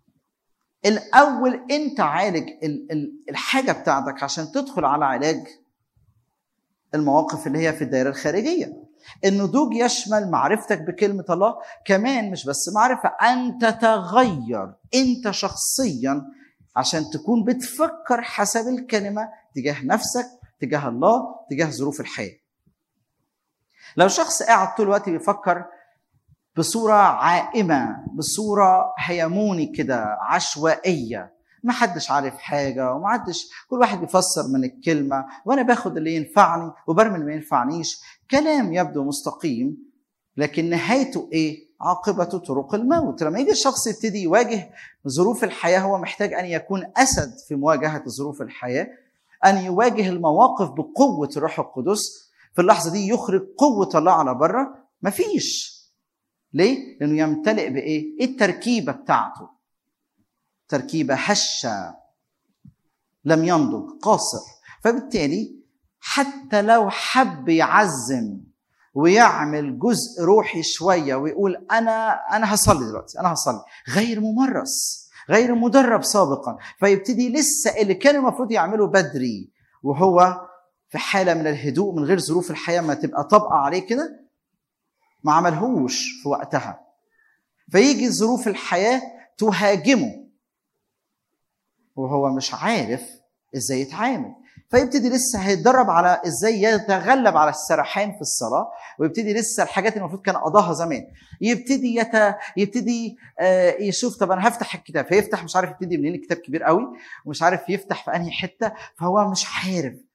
الاول انت عالج ال- ال- الحاجه بتاعتك عشان تدخل على علاج المواقف اللي هي في الدائره الخارجيه النضوج يشمل معرفتك بكلمه الله كمان مش بس معرفه ان تتغير انت شخصيا عشان تكون بتفكر حسب الكلمه تجاه نفسك تجاه الله تجاه ظروف الحياه لو شخص قاعد طول الوقت بيفكر بصورة عائمة بصورة هيموني كده عشوائية ما حدش عارف حاجة وما حدش كل واحد بيفسر من الكلمة وأنا باخد اللي ينفعني وبرمي اللي ما ينفعنيش كلام يبدو مستقيم لكن نهايته إيه؟ عاقبته طرق الموت لما يجي الشخص يبتدي يواجه ظروف الحياة هو محتاج أن يكون أسد في مواجهة ظروف الحياة أن يواجه المواقف بقوة الروح القدس في اللحظة دي يخرج قوة الله على بره مفيش ليه؟ لأنه يمتلئ بإيه؟ إيه التركيبة بتاعته؟ تركيبة هشة لم ينضج قاصر فبالتالي حتى لو حب يعزم ويعمل جزء روحي شوية ويقول أنا أنا هصلي دلوقتي أنا هصلي غير ممرس غير مدرب سابقا فيبتدي لسه اللي كان المفروض يعمله بدري وهو في حالة من الهدوء من غير ظروف الحياة ما تبقى طبقة عليه كده ما عملهوش في وقتها فيجي ظروف الحياة تهاجمه وهو مش عارف ازاي يتعامل فيبتدي لسه هيتدرب على ازاي يتغلب على السرحان في الصلاه ويبتدي لسه الحاجات اللي المفروض كان قضاها زمان يبتدي يت... يبتدي آه يشوف طب انا هفتح الكتاب فيفتح مش عارف يبتدي منين الكتاب كبير قوي ومش عارف يفتح في انهي حته فهو مش عارف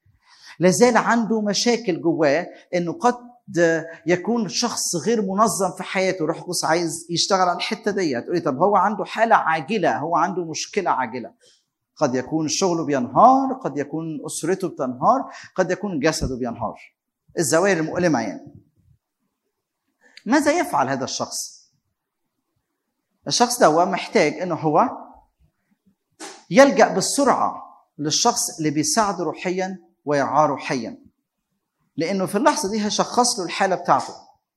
لازال عنده مشاكل جواه انه قد يكون شخص غير منظم في حياته روح القدس عايز يشتغل على الحته دي هتقولي طب هو عنده حاله عاجله هو عنده مشكله عاجله قد يكون شغله بينهار قد يكون اسرته بتنهار قد يكون جسده بينهار الزوايا المؤلمه يعني ماذا يفعل هذا الشخص الشخص ده هو محتاج انه هو يلجا بالسرعه للشخص اللي بيساعده روحيا ويرعاه روحيا لانه في اللحظه دي هيشخص له الحاله بتاعته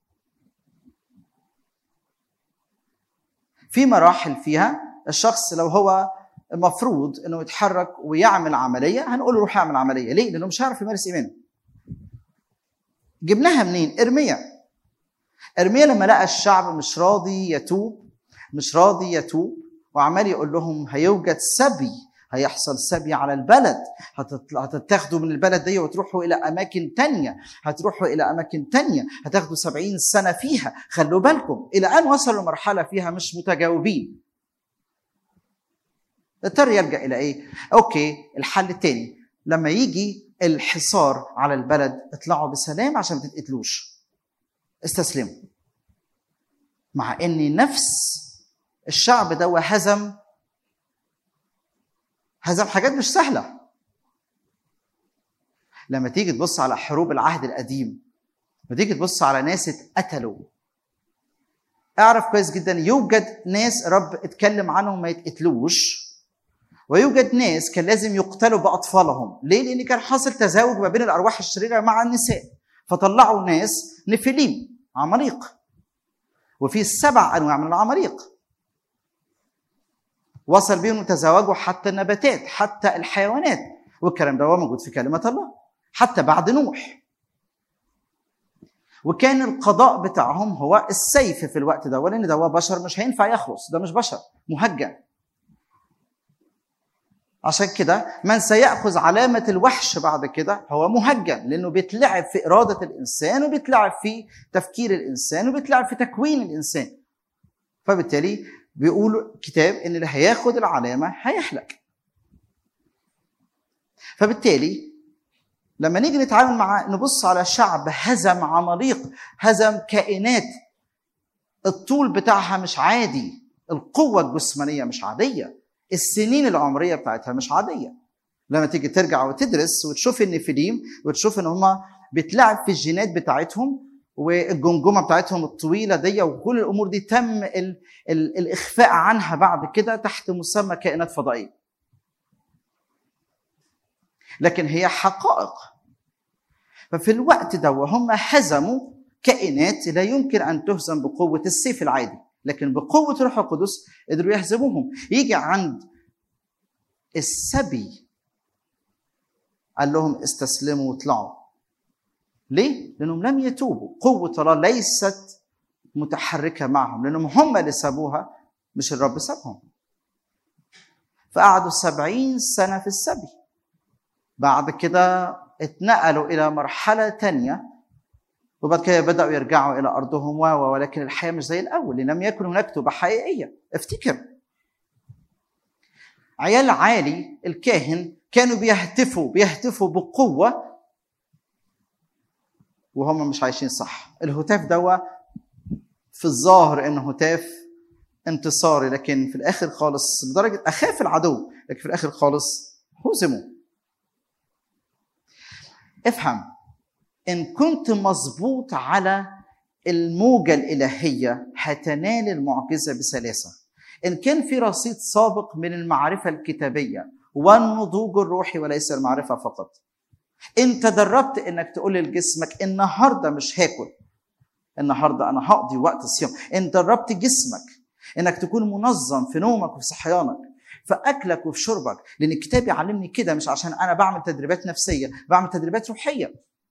في مراحل فيها الشخص لو هو المفروض انه يتحرك ويعمل عمليه هنقول له روح اعمل عمليه ليه لانه مش هيعرف يمارس ايمانه جبناها منين ارميا ارميا لما لقى الشعب مش راضي يتوب مش راضي يتوب وعمال يقول لهم هيوجد سبي هيحصل سبي على البلد هتتاخدوا من البلد دي وتروحوا إلى أماكن تانية هتروحوا إلى أماكن تانية هتاخدوا سبعين سنة فيها خلوا بالكم إلى أن وصلوا لمرحلة فيها مش متجاوبين اضطر يلجأ إلى إيه؟ أوكي الحل التاني لما يجي الحصار على البلد اطلعوا بسلام عشان ما تتقتلوش استسلموا مع ان نفس الشعب ده هزم هزم حاجات مش سهله لما تيجي تبص على حروب العهد القديم وتيجي تبص على ناس اتقتلوا اعرف كويس جدا يوجد ناس رب اتكلم عنهم ما يتقتلوش ويوجد ناس كان لازم يقتلوا باطفالهم ليه لان كان حاصل تزاوج ما بين الارواح الشريره مع النساء فطلعوا ناس نفليم عماليق وفي سبع انواع من العماليق وصل بيهم تزاوجوا حتى النباتات حتى الحيوانات والكلام ده موجود في كلمه الله حتى بعد نوح وكان القضاء بتاعهم هو السيف في الوقت ده لان ده هو بشر مش هينفع يخلص ده مش بشر مهجن عشان كده من سيأخذ علامة الوحش بعد كده هو مهجن لأنه بيتلعب في إرادة الإنسان وبيتلعب في تفكير الإنسان وبيتلعب في تكوين الإنسان فبالتالي بيقول كتاب إن اللي هياخد العلامة هيحلك فبالتالي لما نيجي نتعامل مع نبص على شعب هزم عماليق هزم كائنات الطول بتاعها مش عادي القوة الجسمانية مش عادية السنين العمريه بتاعتها مش عاديه لما تيجي ترجع وتدرس وتشوف ان فيليم وتشوف ان هم بتلعب في الجينات بتاعتهم والجمجمه بتاعتهم الطويله دي وكل الامور دي تم ال ال الاخفاء عنها بعد كده تحت مسمى كائنات فضائيه لكن هي حقائق ففي الوقت ده وهم هزموا كائنات لا يمكن ان تهزم بقوه السيف العادي لكن بقوة روح القدس قدروا يهزموهم يجي عند السبي قال لهم استسلموا واطلعوا ليه؟ لأنهم لم يتوبوا قوة الله ليست متحركة معهم لأنهم هم اللي سابوها مش الرب سابهم فقعدوا سبعين سنة في السبي بعد كده اتنقلوا إلى مرحلة تانية وبعد كده بدأوا يرجعوا إلى أرضهم و ولكن الحياة مش زي الأول لأن لم يكن هناك توبة حقيقية افتكر عيال عالي الكاهن كانوا بيهتفوا بيهتفوا بقوة وهم مش عايشين صح الهتاف دوا في الظاهر انه هتاف انتصاري لكن في الاخر خالص لدرجه اخاف العدو لكن في الاخر خالص هزموا افهم ان كنت مظبوط على الموجه الالهيه هتنال المعجزه بسلاسه ان كان في رصيد سابق من المعرفه الكتابيه والنضوج الروحي وليس المعرفه فقط ان تدربت انك تقول لجسمك النهارده مش هاكل النهارده انا هقضي وقت الصيام ان دربت جسمك انك تكون منظم في نومك وفي صحيانك في اكلك وفي شربك لان الكتاب يعلمني كده مش عشان انا بعمل تدريبات نفسيه بعمل تدريبات روحيه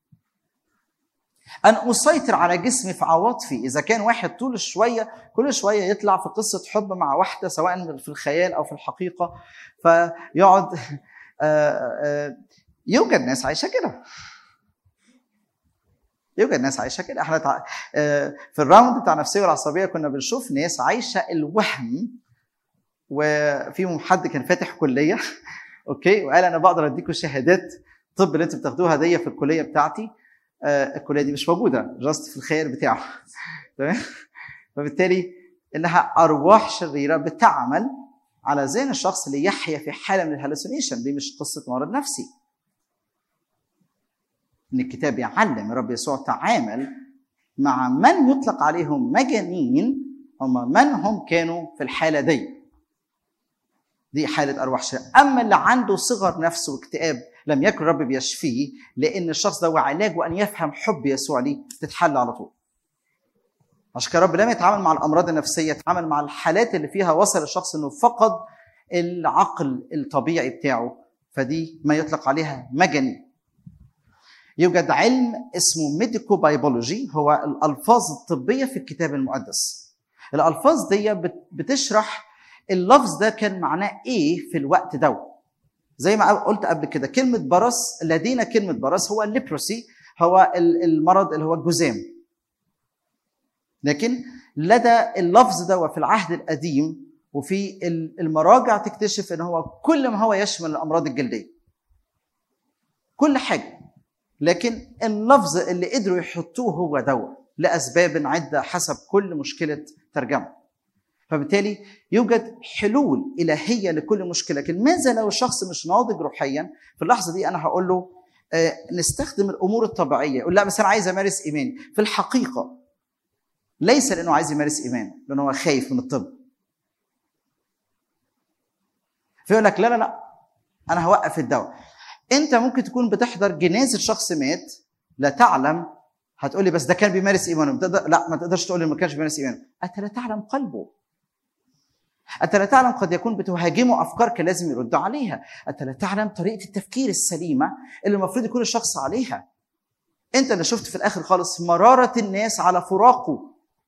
أن أسيطر على جسمي في عواطفي إذا كان واحد طول شوية كل شوية يطلع في قصة حب مع واحدة سواء في الخيال أو في الحقيقة فيقعد يوجد ناس عايشة كده يوجد ناس عايشه كده احنا تع... في الراوند بتاع النفسيه والعصبيه كنا بنشوف ناس عايشه الوهم وفيهم حد كان فاتح كليه اوكي وقال انا بقدر اديكم شهادات الطب اللي انتوا بتاخدوها دي في الكليه بتاعتي آه الكليه دي مش موجوده جاست في الخير بتاعه تمام فبالتالي انها ارواح شريره بتعمل على ذهن الشخص ليحيا في حاله من الهلوسينيشن دي مش قصه مرض نفسي ان الكتاب يعلم الرب يسوع تعامل مع من يطلق عليهم مجانين هم من هم كانوا في الحاله دي دي حاله ارواح شريره اما اللي عنده صغر نفس واكتئاب لم يكن الرب بيشفيه لان الشخص ده وعلاجه ان يفهم حب يسوع ليه تتحل على طول عشان كده الرب لما يتعامل مع الامراض النفسيه يتعامل مع الحالات اللي فيها وصل الشخص انه فقد العقل الطبيعي بتاعه فدي ما يطلق عليها مجاني يوجد علم اسمه ميديكو بايبولوجي هو الالفاظ الطبيه في الكتاب المقدس الالفاظ دي بتشرح اللفظ ده كان معناه ايه في الوقت ده زي ما قلت قبل كده كلمه برص لدينا كلمه برص هو الليبروسي هو المرض اللي هو الجذام لكن لدى اللفظ ده في العهد القديم وفي المراجع تكتشف ان هو كل ما هو يشمل الامراض الجلديه كل حاجه لكن اللفظ اللي قدروا يحطوه هو دواء لاسباب عده حسب كل مشكله ترجمه فبالتالي يوجد حلول الهيه لكل مشكله لكن ماذا لو الشخص مش ناضج روحيا في اللحظه دي انا هقول له آه نستخدم الامور الطبيعيه يقول لا بس انا عايز امارس ايماني في الحقيقه ليس لانه عايز يمارس ايمان لانه هو خايف من الطب فيقول لك لا لا لا انا هوقف الدواء انت ممكن تكون بتحضر جنازه شخص مات لا تعلم هتقول لي بس ده كان بيمارس ايمانه بتقدر لا ما تقدرش تقول لي ما كانش بيمارس ايمانه انت لا تعلم قلبه انت لا تعلم قد يكون بتهاجمه افكار كان لازم يرد عليها انت لا تعلم طريقه التفكير السليمه اللي المفروض يكون الشخص عليها انت اللي شفت في الاخر خالص مراره الناس على فراقه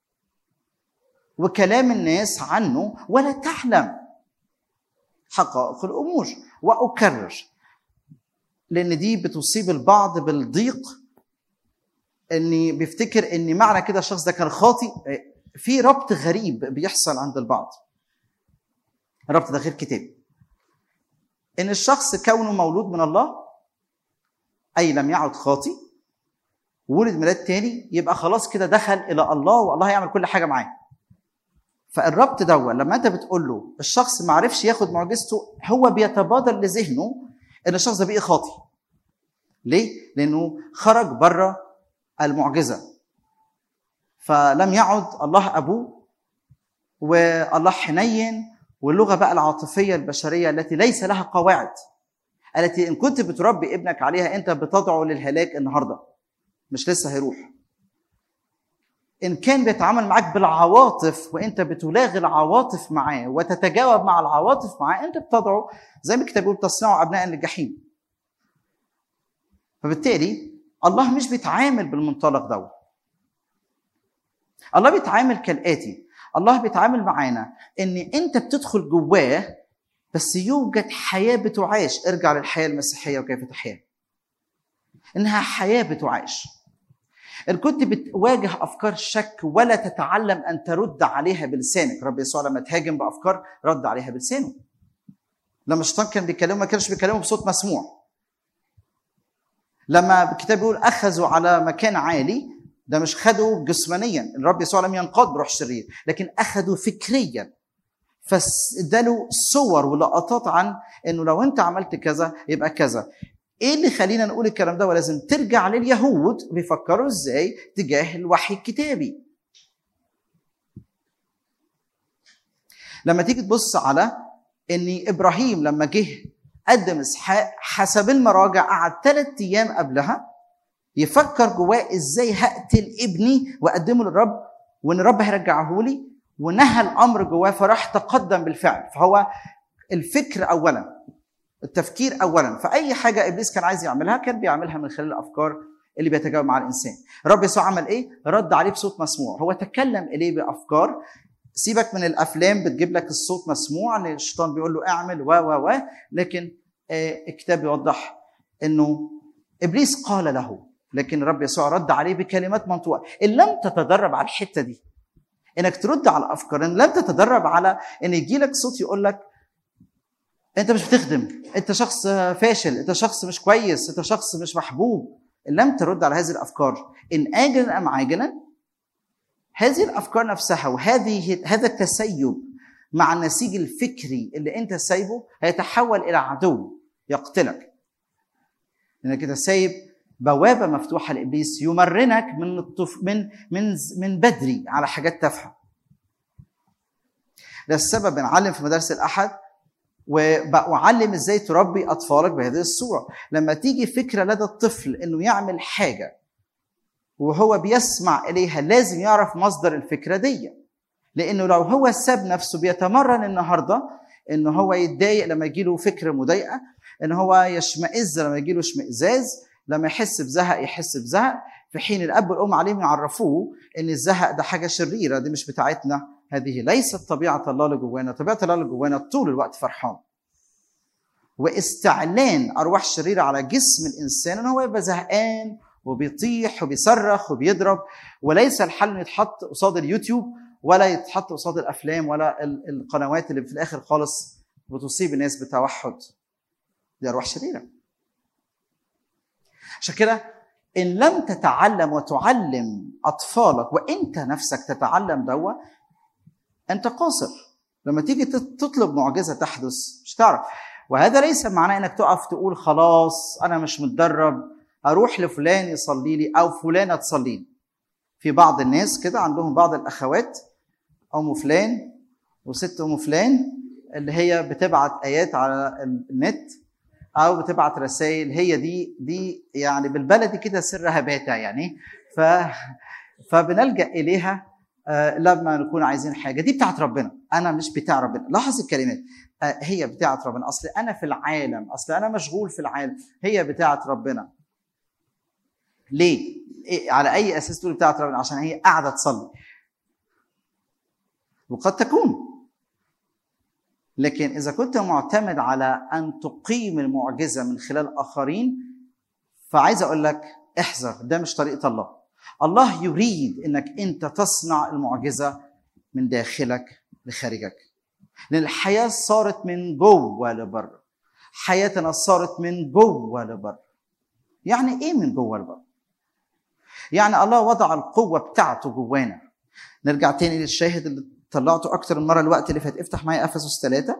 وكلام الناس عنه ولا تعلم حقائق الامور واكرر لان دي بتصيب البعض بالضيق اني بيفتكر ان معنى كده الشخص ده كان خاطي في ربط غريب بيحصل عند البعض الربط ده غير كتابي ان الشخص كونه مولود من الله اي لم يعد خاطي وولد ميلاد تاني يبقى خلاص كده دخل الى الله والله يعمل كل حاجه معاه فالربط ده لما انت بتقول له الشخص ما عرفش ياخد معجزته هو بيتبادر لذهنه ان الشخص ده بقي خاطي ليه لانه خرج بره المعجزه فلم يعد الله ابوه والله حنين واللغه بقى العاطفيه البشريه التي ليس لها قواعد التي ان كنت بتربي ابنك عليها انت بتدعو للهلاك النهارده مش لسه هيروح ان كان بيتعامل معاك بالعواطف وانت بتلاغي العواطف معاه وتتجاوب مع العواطف معاه انت بتدعو زي ما الكتاب بيقول تصنعوا ابناء للجحيم فبالتالي الله مش بيتعامل بالمنطلق ده الله بيتعامل كالاتي الله بيتعامل معانا ان انت بتدخل جواه بس يوجد حياه بتعاش ارجع للحياه المسيحيه وكيف تحيا انها حياه بتعاش ان كنت بتواجه افكار شك ولا تتعلم ان ترد عليها بلسانك رب يسوع لما تهاجم بافكار رد عليها بلسانه لما الشيطان كان بيكلمه ما كانش بيكلمه بصوت مسموع لما الكتاب بيقول اخذوا على مكان عالي ده مش خدوا جسمانيا الرب يسوع لم ينقاد بروح شرير لكن اخذوا فكريا فاداله صور ولقطات عن انه لو انت عملت كذا يبقى كذا ايه اللي خلينا نقول الكلام ده ولازم ترجع لليهود بيفكروا ازاي تجاه الوحي الكتابي لما تيجي تبص على ان ابراهيم لما جه قدم اسحاق حسب المراجع قعد ثلاث ايام قبلها يفكر جواه ازاي هقتل ابني واقدمه للرب وان الرب هيرجعه لي ونهى الامر جواه فراح تقدم بالفعل فهو الفكر اولا التفكير اولا فاي حاجه ابليس كان عايز يعملها كان بيعملها من خلال الافكار اللي بيتجاوب مع الانسان الرب يسوع عمل ايه رد عليه بصوت مسموع هو تكلم اليه بافكار سيبك من الافلام بتجيب لك الصوت مسموع ان الشيطان بيقول له اعمل و و و لكن الكتاب بيوضح انه ابليس قال له لكن الرب يسوع رد عليه بكلمات منطوقه ان لم تتدرب على الحته دي انك ترد على الافكار ان لم تتدرب على ان يجي لك صوت يقول لك انت مش بتخدم انت شخص فاشل انت شخص مش كويس انت شخص مش محبوب ان لم ترد على هذه الافكار ان اجلا ام عاجلا هذه الافكار نفسها وهذه هذا التسيب مع النسيج الفكري اللي انت سايبه هيتحول الى عدو يقتلك لانك انت سايب بوابه مفتوحه لابليس يمرنك من الطف... من من من بدري على حاجات تافهه ده السبب بنعلم في مدارس الاحد وبعلم ازاي تربي اطفالك بهذه الصوره لما تيجي فكره لدى الطفل انه يعمل حاجه وهو بيسمع اليها لازم يعرف مصدر الفكره دي لانه لو هو ساب نفسه بيتمرن النهارده ان هو يتضايق لما يجيله فكره مضايقه ان هو يشمئز لما يجيله اشمئزاز لما يحس بزهق يحس بزهق في حين الاب والام عليهم يعرفوه ان الزهق ده حاجه شريره دي مش بتاعتنا هذه ليست طبيعه الله اللي جوانا طبيعه الله اللي جوانا طول الوقت فرحان واستعلان ارواح شريره على جسم الانسان ان هو يبقى زهقان وبيطيح وبيصرخ وبيضرب وليس الحل انه يتحط قصاد اليوتيوب ولا يتحط قصاد الافلام ولا القنوات اللي في الاخر خالص بتصيب الناس بتوحد دي ارواح شريره عشان كده ان لم تتعلم وتعلم اطفالك وانت نفسك تتعلم دوا انت قاصر لما تيجي تطلب معجزه تحدث مش تعرف وهذا ليس معناه انك تقف تقول خلاص انا مش متدرب اروح لفلان يصلي لي او فلانه تصلي لي في بعض الناس كده عندهم بعض الاخوات ام فلان وست ام فلان اللي هي بتبعت ايات على النت او بتبعت رسائل هي دي دي يعني بالبلدي كده سرها باتا يعني ف فبنلجا اليها لما نكون عايزين حاجه دي بتاعت ربنا انا مش بتاع ربنا لاحظ الكلمات هي بتاعت ربنا اصل انا في العالم اصل انا مشغول في العالم هي بتاعت ربنا ليه إيه على اي اساس تقول بتاعت ربنا عشان هي قاعده تصلي وقد تكون لكن اذا كنت معتمد على ان تقيم المعجزه من خلال اخرين فعايز اقول لك احذر ده مش طريقه الله الله يريد انك انت تصنع المعجزه من داخلك لخارجك لان الحياه صارت من جوه لبره حياتنا صارت من جوه لبره يعني ايه من جوه لبره يعني الله وضع القوه بتاعته جوانا نرجع تاني للشاهد اللي طلعته اكتر من مره الوقت اللي فات افتح معايا افسس ثلاثة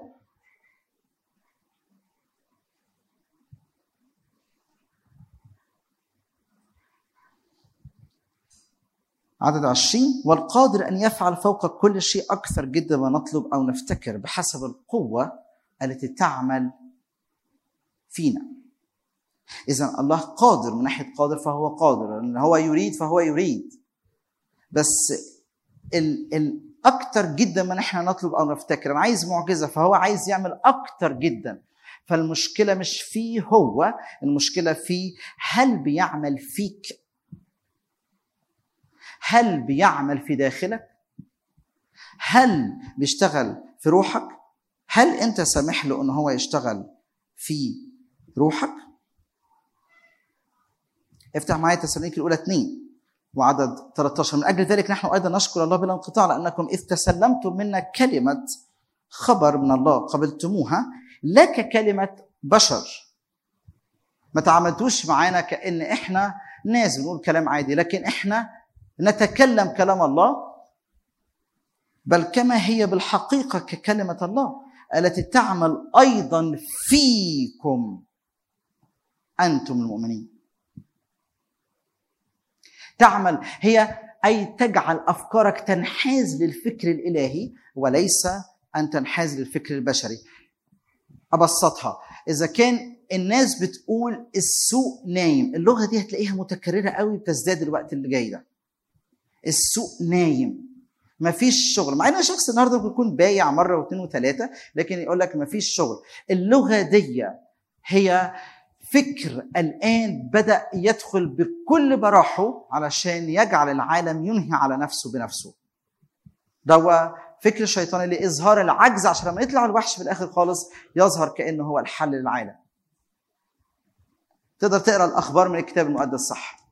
عدد عشرين والقادر أن يفعل فوق كل شيء أكثر جدا ما نطلب أو نفتكر بحسب القوة التي تعمل فينا إذا الله قادر من ناحية قادر فهو قادر إن هو يريد فهو يريد بس ال ال أكتر جدا من إحنا نطلب أو نفتكر أنا عايز معجزة فهو عايز يعمل أكتر جدا فالمشكلة مش فيه هو المشكلة فيه هل بيعمل فيك هل بيعمل في داخلك هل بيشتغل في روحك هل انت سامح له ان هو يشتغل في روحك افتح معايا تسالونيك الاولى 2 وعدد 13 من اجل ذلك نحن ايضا نشكر الله بلا انقطاع لانكم اذ تسلمتم منا كلمه خبر من الله قبلتموها لا ككلمه بشر ما تعاملتوش معانا كان احنا ناس بنقول كلام عادي لكن احنا نتكلم كلام الله بل كما هي بالحقيقه ككلمه الله التي تعمل ايضا فيكم انتم المؤمنين تعمل هي اي تجعل افكارك تنحاز للفكر الالهي وليس ان تنحاز للفكر البشري ابسطها اذا كان الناس بتقول السوق نايم اللغه دي هتلاقيها متكرره قوي بتزداد الوقت اللي جاي ده السوق نايم مفيش شغل مع ان شخص النهارده ممكن يكون بايع مره واثنين وثلاثه لكن يقول لك مفيش شغل اللغه دي هي فكر الان بدا يدخل بكل براحه علشان يجعل العالم ينهي على نفسه بنفسه ده هو فكر الشيطان لاظهار العجز عشان لما يطلع الوحش في الاخر خالص يظهر كانه هو الحل للعالم تقدر تقرا الاخبار من الكتاب المقدس صح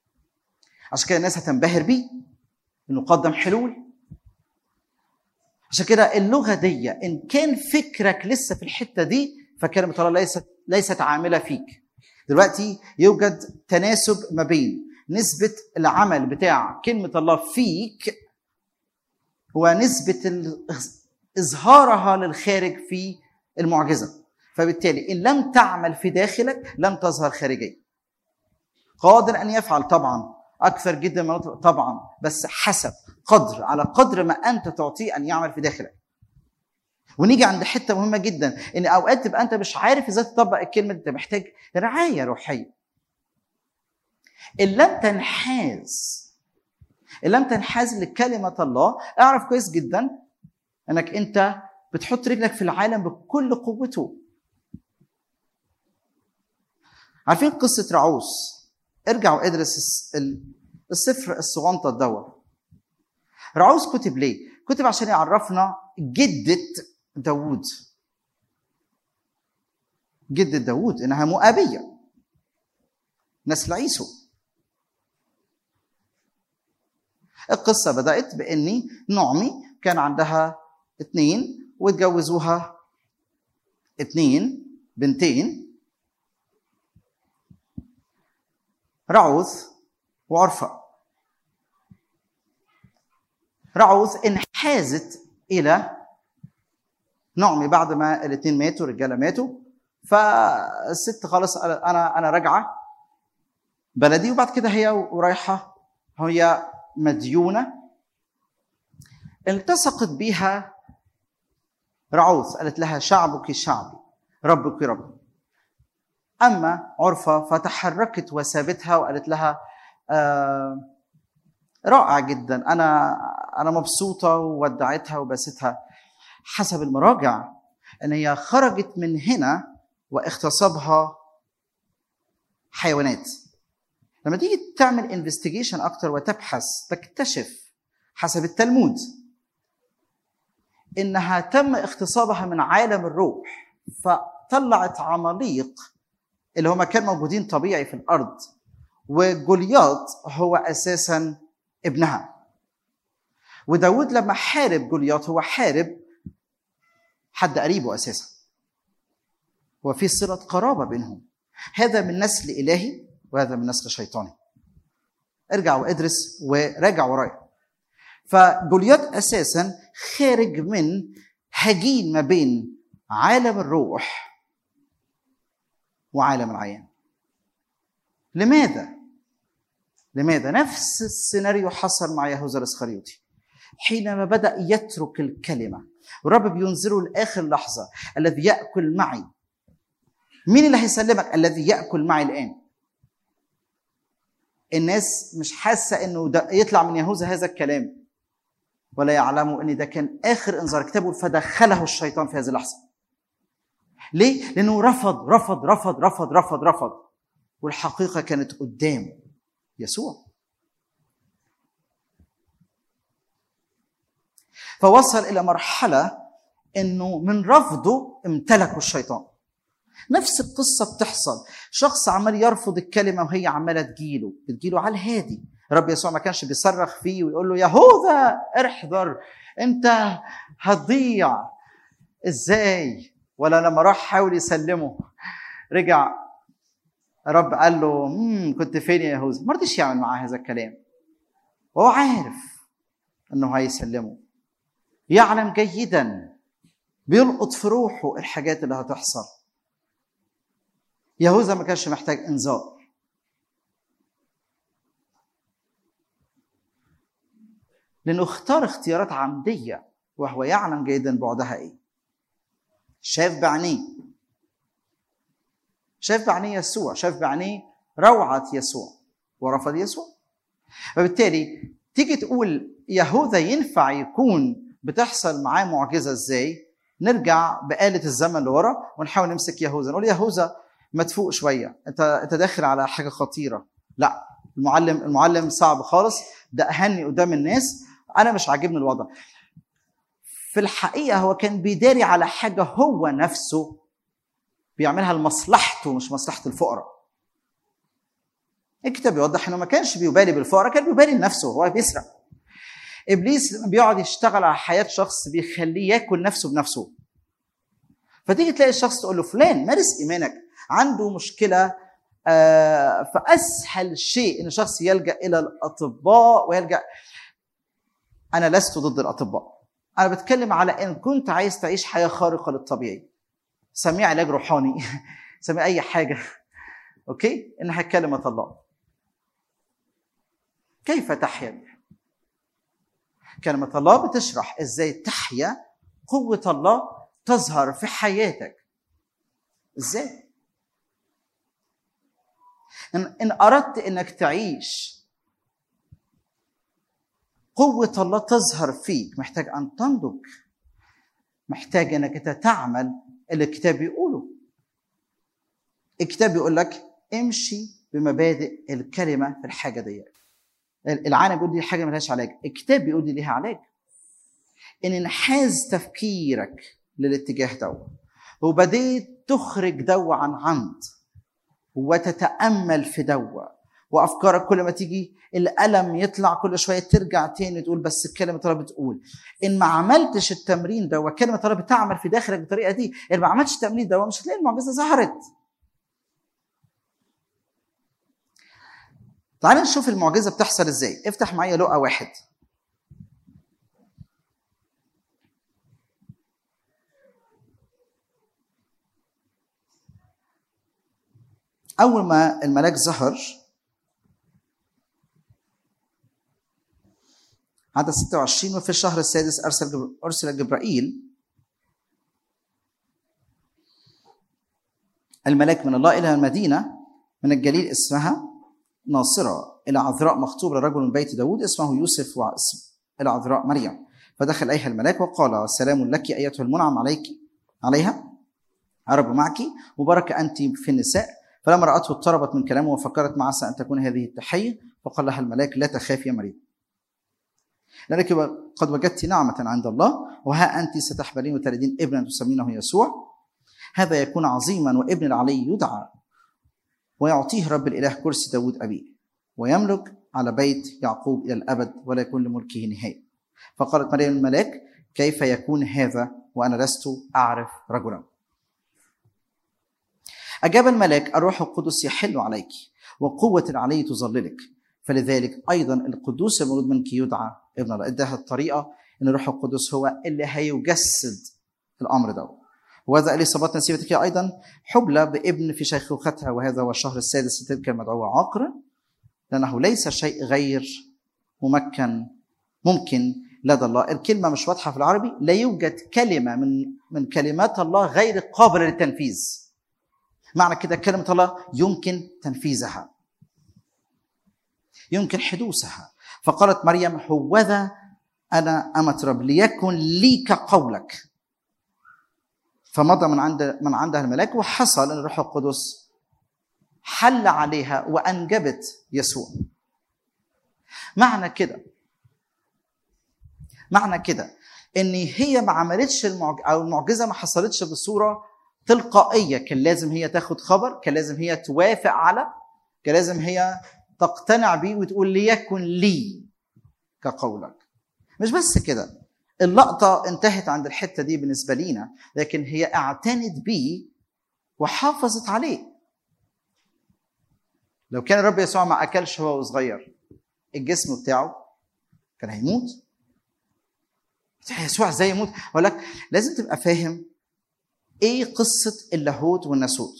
عشان كده الناس هتنبهر بيه انه قدم حلول عشان كده اللغه دي ان كان فكرك لسه في الحته دي فكلمه الله ليست ليست عامله فيك دلوقتي يوجد تناسب ما بين نسبه العمل بتاع كلمه الله فيك ونسبه ال- اظهارها للخارج في المعجزه فبالتالي ان لم تعمل في داخلك لن تظهر خارجيا قادر ان يفعل طبعا اكثر جدا من نطلب طبعا بس حسب قدر على قدر ما انت تعطيه ان يعمل في داخلك ونيجي عند حته مهمه جدا ان اوقات تبقى انت مش عارف ازاي تطبق الكلمه دي انت محتاج رعايه روحيه ان لم تنحاز ان لم تنحاز لكلمه الله اعرف كويس جدا انك انت بتحط رجلك في العالم بكل قوته عارفين قصه رعوس ارجعوا ادرس الس- ال- السفر الصغنطه دوت رعوس كتب ليه كتب عشان يعرفنا جدة داوود جدة داوود انها مؤابية نسل عيسو القصة بدأت بإني نعمي كان عندها اتنين واتجوزوها اتنين بنتين رعوث وعرفة رعوث انحازت إلى نعمي بعد ما الاثنين ماتوا الرجاله ماتوا فالست خلاص قالت انا انا راجعه بلدي وبعد كده هي ورايحه هي مديونه التصقت بها رعوث قالت لها شعبك شعبي ربك ربي اما عرفه فتحركت وسابتها وقالت لها آه رائع جدا انا انا مبسوطه وودعتها وبستها حسب المراجع ان هي خرجت من هنا واغتصبها حيوانات لما تيجي تعمل انفستيجيشن اكتر وتبحث تكتشف حسب التلمود انها تم اغتصابها من عالم الروح فطلعت عماليق اللي هم كانوا موجودين طبيعي في الارض وجولياط هو اساسا ابنها وداود لما حارب جولياط هو حارب حد قريبه اساسا وفي صله قرابه بينهم هذا من نسل الهي وهذا من نسل شيطاني ارجع وادرس وراجع ورايا فجولياط اساسا خارج من هجين ما بين عالم الروح وعالم العيان لماذا لماذا نفس السيناريو حصل مع يهوذا الاسخريوطي حينما بدا يترك الكلمه والرب بينذره لاخر لحظه الذي ياكل معي مين اللي هيسلمك الذي ياكل معي الان الناس مش حاسه انه ده يطلع من يهوذا هذا الكلام ولا يعلموا ان ده كان اخر انذار كتابه فدخله الشيطان في هذه اللحظه ليه لانه رفض رفض رفض رفض رفض رفض والحقيقه كانت قدامه يسوع فوصل الى مرحله انه من رفضه امتلكه الشيطان نفس القصه بتحصل شخص عمال يرفض الكلمه وهي عماله تجيله بتجيله على الهادي رب يسوع ما كانش بيصرخ فيه ويقول له يهوذا احذر انت هتضيع ازاي ولا لما راح حاول يسلمه رجع رب قال له مم كنت فين يا يهوذا ما رضيش يعمل معاه هذا الكلام وهو عارف انه هيسلمه يعلم جيدا بيلقط في روحه الحاجات اللي هتحصل يهوذا ما كانش محتاج انذار لانه اختار اختيارات عمديه وهو يعلم جيدا بعدها ايه شاف بعينيه شاف بعينيه يسوع شاف بعينيه روعه يسوع ورفض يسوع فبالتالي تيجي تقول يهوذا ينفع يكون بتحصل معاه معجزه ازاي نرجع بآلة الزمن لورا ونحاول نمسك يهوذا نقول يهوذا ما تفوق شويه انت انت داخل على حاجه خطيره لا المعلم المعلم صعب خالص ده اهني قدام الناس انا مش عاجبني الوضع في الحقيقه هو كان بيداري على حاجه هو نفسه بيعملها لمصلحته مش مصلحه الفقراء الكتاب بيوضح انه ما كانش بيبالي بالفقراء كان بيبالي لنفسه هو بيسرق ابليس لما بيقعد يشتغل على حياه شخص بيخليه ياكل نفسه بنفسه فتيجي تلاقي الشخص تقول له فلان مارس ايمانك عنده مشكله آه، فاسهل شيء ان الشخص يلجا الى الاطباء ويلجا انا لست ضد الاطباء انا بتكلم على ان كنت عايز تعيش حياه خارقه للطبيعي سميه علاج روحاني سميه اي حاجه اوكي انها كلمه الله كيف تحيا كلمه الله بتشرح ازاي تحيا قوه الله تظهر في حياتك ازاي ان ان اردت انك تعيش قوه الله تظهر فيك محتاج ان تنضج محتاج انك انت تعمل اللي الكتاب بيقوله الكتاب بيقول لك امشي بمبادئ الكلمه في الحاجه دي العالم بيقول دي حاجه ملهاش علاج الكتاب بيقول دي ليها علاج ان انحاز تفكيرك للاتجاه ده وبديت تخرج دو عن عمد وتتامل في دو وافكارك كل ما تيجي الالم يطلع كل شويه ترجع تاني تقول بس الكلمه الله بتقول ان ما عملتش التمرين ده وكلمه الله بتعمل في داخلك بالطريقه دي ان ما عملتش التمرين ده مش هتلاقي المعجزه ظهرت تعال نشوف المعجزه بتحصل ازاي افتح معايا لقا واحد اول ما الملاك ظهر عدد 26 وفي الشهر السادس ارسل جبر... ارسل جبرائيل الملاك من الله الى المدينه من الجليل اسمها ناصره الى عذراء مخطوبه لرجل من بيت داود اسمه يوسف واسم الى عذراء مريم فدخل اليها الملاك وقال سلام لك ايتها المنعم عليك عليها الرب معك مباركه انت في النساء فلما راته اضطربت من كلامه وفكرت ما عسى ان تكون هذه التحيه فقال لها الملاك لا تخافي يا مريم لأنك قد وجدت نعمة عند الله وها أنت ستحبلين وتلدين ابنا تسمينه يسوع هذا يكون عظيما وابن العلي يدعى ويعطيه رب الإله كرسي داود أبيه ويملك على بيت يعقوب إلى الأبد ولا يكون لملكه نهاية فقالت مريم الملاك كيف يكون هذا وأنا لست أعرف رجلا أجاب الملاك الروح القدس يحل عليك وقوة العلي تظللك فلذلك أيضا القدوس المولود منك يدعى ابن الله اداها الطريقة أن الروح القدس هو اللي هيجسد الأمر ده وهذا اليصابات نسيبتك ايضا حبلى بابن في شيخوختها وهذا هو الشهر السادس لتلك المدعوه عقر لانه ليس شيء غير ممكن ممكن لدى الله الكلمه مش واضحه في العربي لا يوجد كلمه من من كلمات الله غير قابله للتنفيذ معنى كده كلمه الله يمكن تنفيذها يمكن حدوثها فقالت مريم هوذا انا امه رب ليكن لي كقولك فمضى من عند من عندها الملاك وحصل ان الروح القدس حل عليها وانجبت يسوع معنى كده معنى كده ان هي ما عملتش المعج... او المعجزه ما حصلتش بصوره تلقائيه كان لازم هي تاخد خبر كان لازم هي توافق على كان لازم هي تقتنع بيه وتقول ليكن لي كقولك مش بس كده اللقطة انتهت عند الحتة دي بالنسبة لينا لكن هي اعتنت بيه وحافظت عليه لو كان الرب يسوع ما أكلش هو صغير الجسم بتاعه كان هيموت يسوع ازاي يموت اقول لك لازم تبقى فاهم ايه قصه اللاهوت والناسوت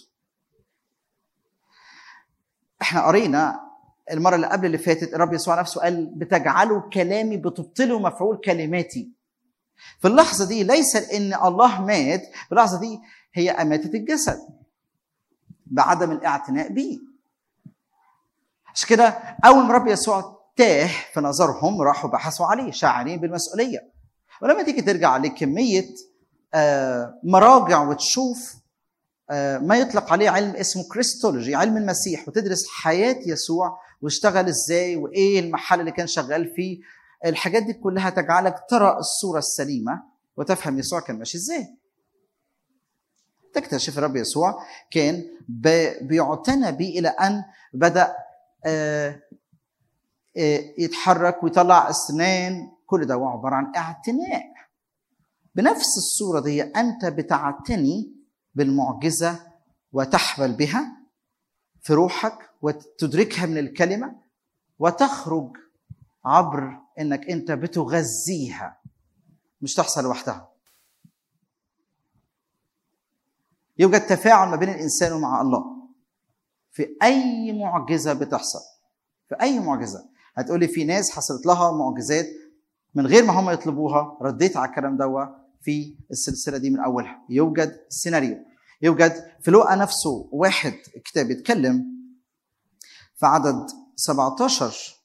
احنا قرينا المره اللي قبل اللي فاتت الرب يسوع نفسه قال بتجعلوا كلامي بتبطلوا مفعول كلماتي في اللحظه دي ليس ان الله مات في اللحظه دي هي اماته الجسد بعدم الاعتناء به عشان كده اول ما الرب يسوع تاه في نظرهم راحوا بحثوا عليه شاعرين بالمسؤوليه ولما تيجي ترجع لكميه مراجع وتشوف ما يطلق عليه علم اسمه كريستولوجي علم المسيح وتدرس حياه يسوع واشتغل ازاي وايه المحل اللي كان شغال فيه الحاجات دي كلها تجعلك ترى الصوره السليمه وتفهم يسوع كان ماشي ازاي تكتشف الرب يسوع كان بيعتنى به الى ان بدا يتحرك ويطلع اسنان كل ده هو عباره عن اعتناء بنفس الصوره دي انت بتعتني بالمعجزه وتحمل بها في روحك وتدركها من الكلمه وتخرج عبر انك انت بتغذيها مش تحصل لوحدها يوجد تفاعل ما بين الانسان ومع الله في اي معجزه بتحصل في اي معجزه هتقولي في ناس حصلت لها معجزات من غير ما هم يطلبوها رديت على الكلام دوا في السلسله دي من اولها يوجد سيناريو يوجد في لوقا نفسه واحد كتاب يتكلم في عدد 17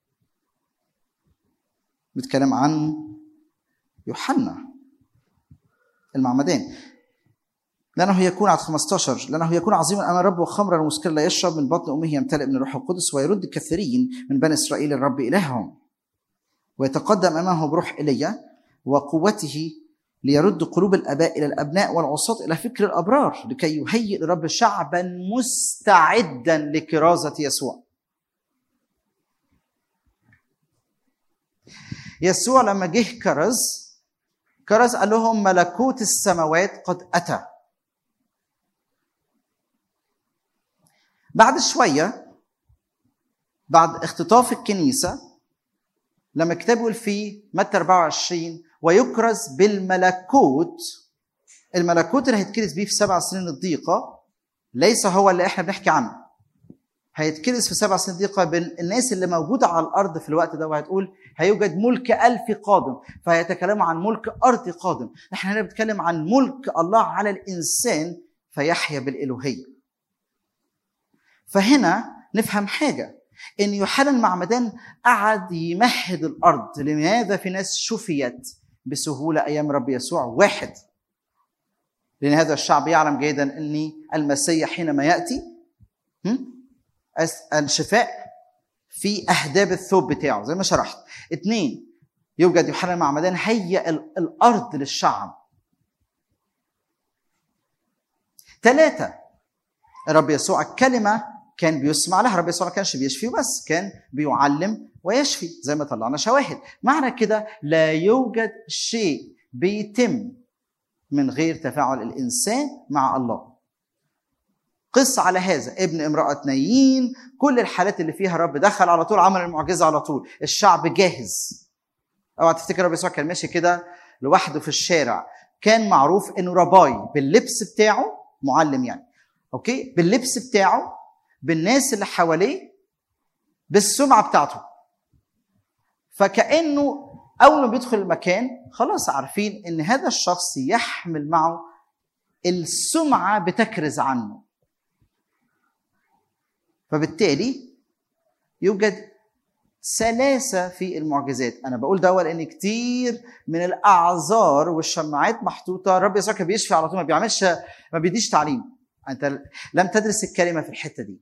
بيتكلم عن يوحنا المعمدان لأنه يكون عدد 15 لأنه يكون عظيما أمام الرب وخمرا ومسكرا لا يشرب من بطن أمه يمتلئ من الروح القدس ويرد كثيرين من بني إسرائيل الرب إلههم ويتقدم أمامه بروح إيليا وقوته ليرد قلوب الآباء إلى الأبناء والعصاة إلى فكر الأبرار لكي يهيئ لرب شعبا مستعدا لكرازة يسوع يسوع لما جه كرز كرز قال لهم ملكوت السماوات قد أتى بعد شوية بعد اختطاف الكنيسة لما الكتاب يقول في متى 24 ويكرز بالملكوت الملكوت اللي هيتكرز بيه في سبع سنين الضيقة ليس هو اللي احنا بنحكي عنه هيتكرز في سبع سنين ضيقة بين الناس اللي موجودة على الأرض في الوقت ده وهتقول هيوجد ملك ألف قادم فهيتكلموا عن ملك أرض قادم احنا هنا بنتكلم عن ملك الله على الإنسان فيحيا بالإلوهية فهنا نفهم حاجة إن يوحنا المعمدان قعد يمهد الأرض لماذا في ناس شفيت بسهولة أيام رب يسوع واحد لأن هذا الشعب يعلم جيدا أن المسيح حينما يأتي الشفاء في أهداب الثوب بتاعه زي ما شرحت اثنين يوجد يوحنا المعمدان هيئ الأرض للشعب ثلاثة الرب يسوع الكلمة كان بيسمع لها رب يسوع ما كانش بيشفي بس كان بيعلم ويشفي زي ما طلعنا شواهد معنى كده لا يوجد شيء بيتم من غير تفاعل الانسان مع الله قص على هذا ابن امرأة نايين كل الحالات اللي فيها رب دخل على طول عمل المعجزة على طول الشعب جاهز اوعى تفتكر رب يسوع كان ماشي كده لوحده في الشارع كان معروف انه رباي باللبس بتاعه معلم يعني اوكي باللبس بتاعه بالناس اللي حواليه بالسمعه بتاعته فكانه اول ما بيدخل المكان خلاص عارفين ان هذا الشخص يحمل معه السمعه بتكرز عنه فبالتالي يوجد سلاسة في المعجزات أنا بقول ده لأن كتير من الأعذار والشماعات محطوطة رب يسوع كان بيشفي على طول ما بيعملش ما بيديش تعليم أنت لم تدرس الكلمة في الحتة دي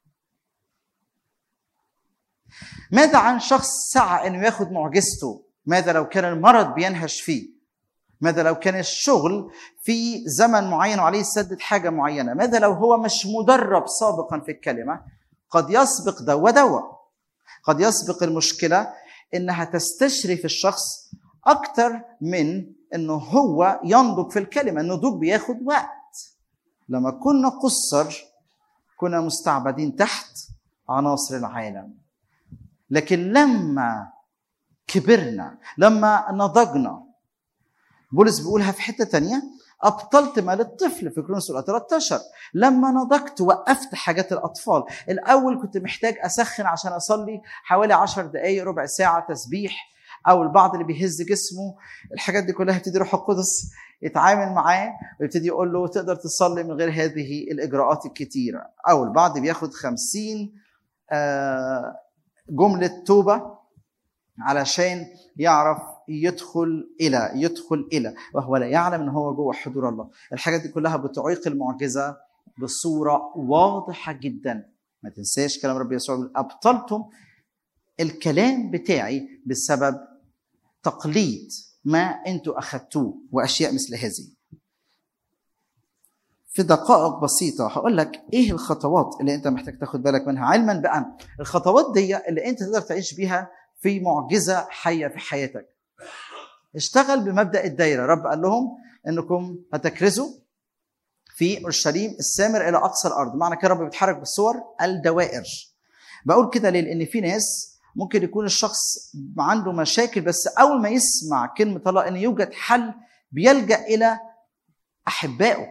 ماذا عن شخص سعى انه ياخد معجزته ماذا لو كان المرض بينهش فيه ماذا لو كان الشغل في زمن معين وعليه يسدد حاجه معينه ماذا لو هو مش مدرب سابقا في الكلمه قد يسبق ده ودوا قد يسبق المشكله انها تستشرف الشخص اكتر من انه هو ينضج في الكلمه النضوج بياخد وقت لما كنا قصر كنا مستعبدين تحت عناصر العالم لكن لما كبرنا لما نضجنا بولس بيقولها في حته تانية ابطلت مال الطفل في كرونس 13 لما نضجت وقفت حاجات الاطفال الاول كنت محتاج اسخن عشان اصلي حوالي 10 دقائق ربع ساعه تسبيح او البعض اللي بيهز جسمه الحاجات دي كلها يبتدي روح القدس يتعامل معاه ويبتدي يقول له تقدر تصلي من غير هذه الاجراءات الكتيره او البعض بياخد 50 آه جملة توبة علشان يعرف يدخل إلى يدخل إلى وهو لا يعلم إن هو جوه حضور الله الحاجات دي كلها بتعيق المعجزة بصورة واضحة جدا ما تنساش كلام رب يسوع أبطلتم الكلام بتاعي بسبب تقليد ما انتوا أخذتوه وأشياء مثل هذه في دقائق بسيطة هقول لك إيه الخطوات اللي أنت محتاج تاخد بالك منها علما بأن الخطوات دي اللي أنت تقدر تعيش بيها في معجزة حية في حياتك اشتغل بمبدا الدايره رب قال لهم انكم هتكرزوا في اورشليم السامر الى اقصى الارض معنى كده رب بيتحرك بالصور الدوائر بقول كده ليه لان في ناس ممكن يكون الشخص عنده مشاكل بس اول ما يسمع كلمه الله ان يوجد حل بيلجا الى احبائه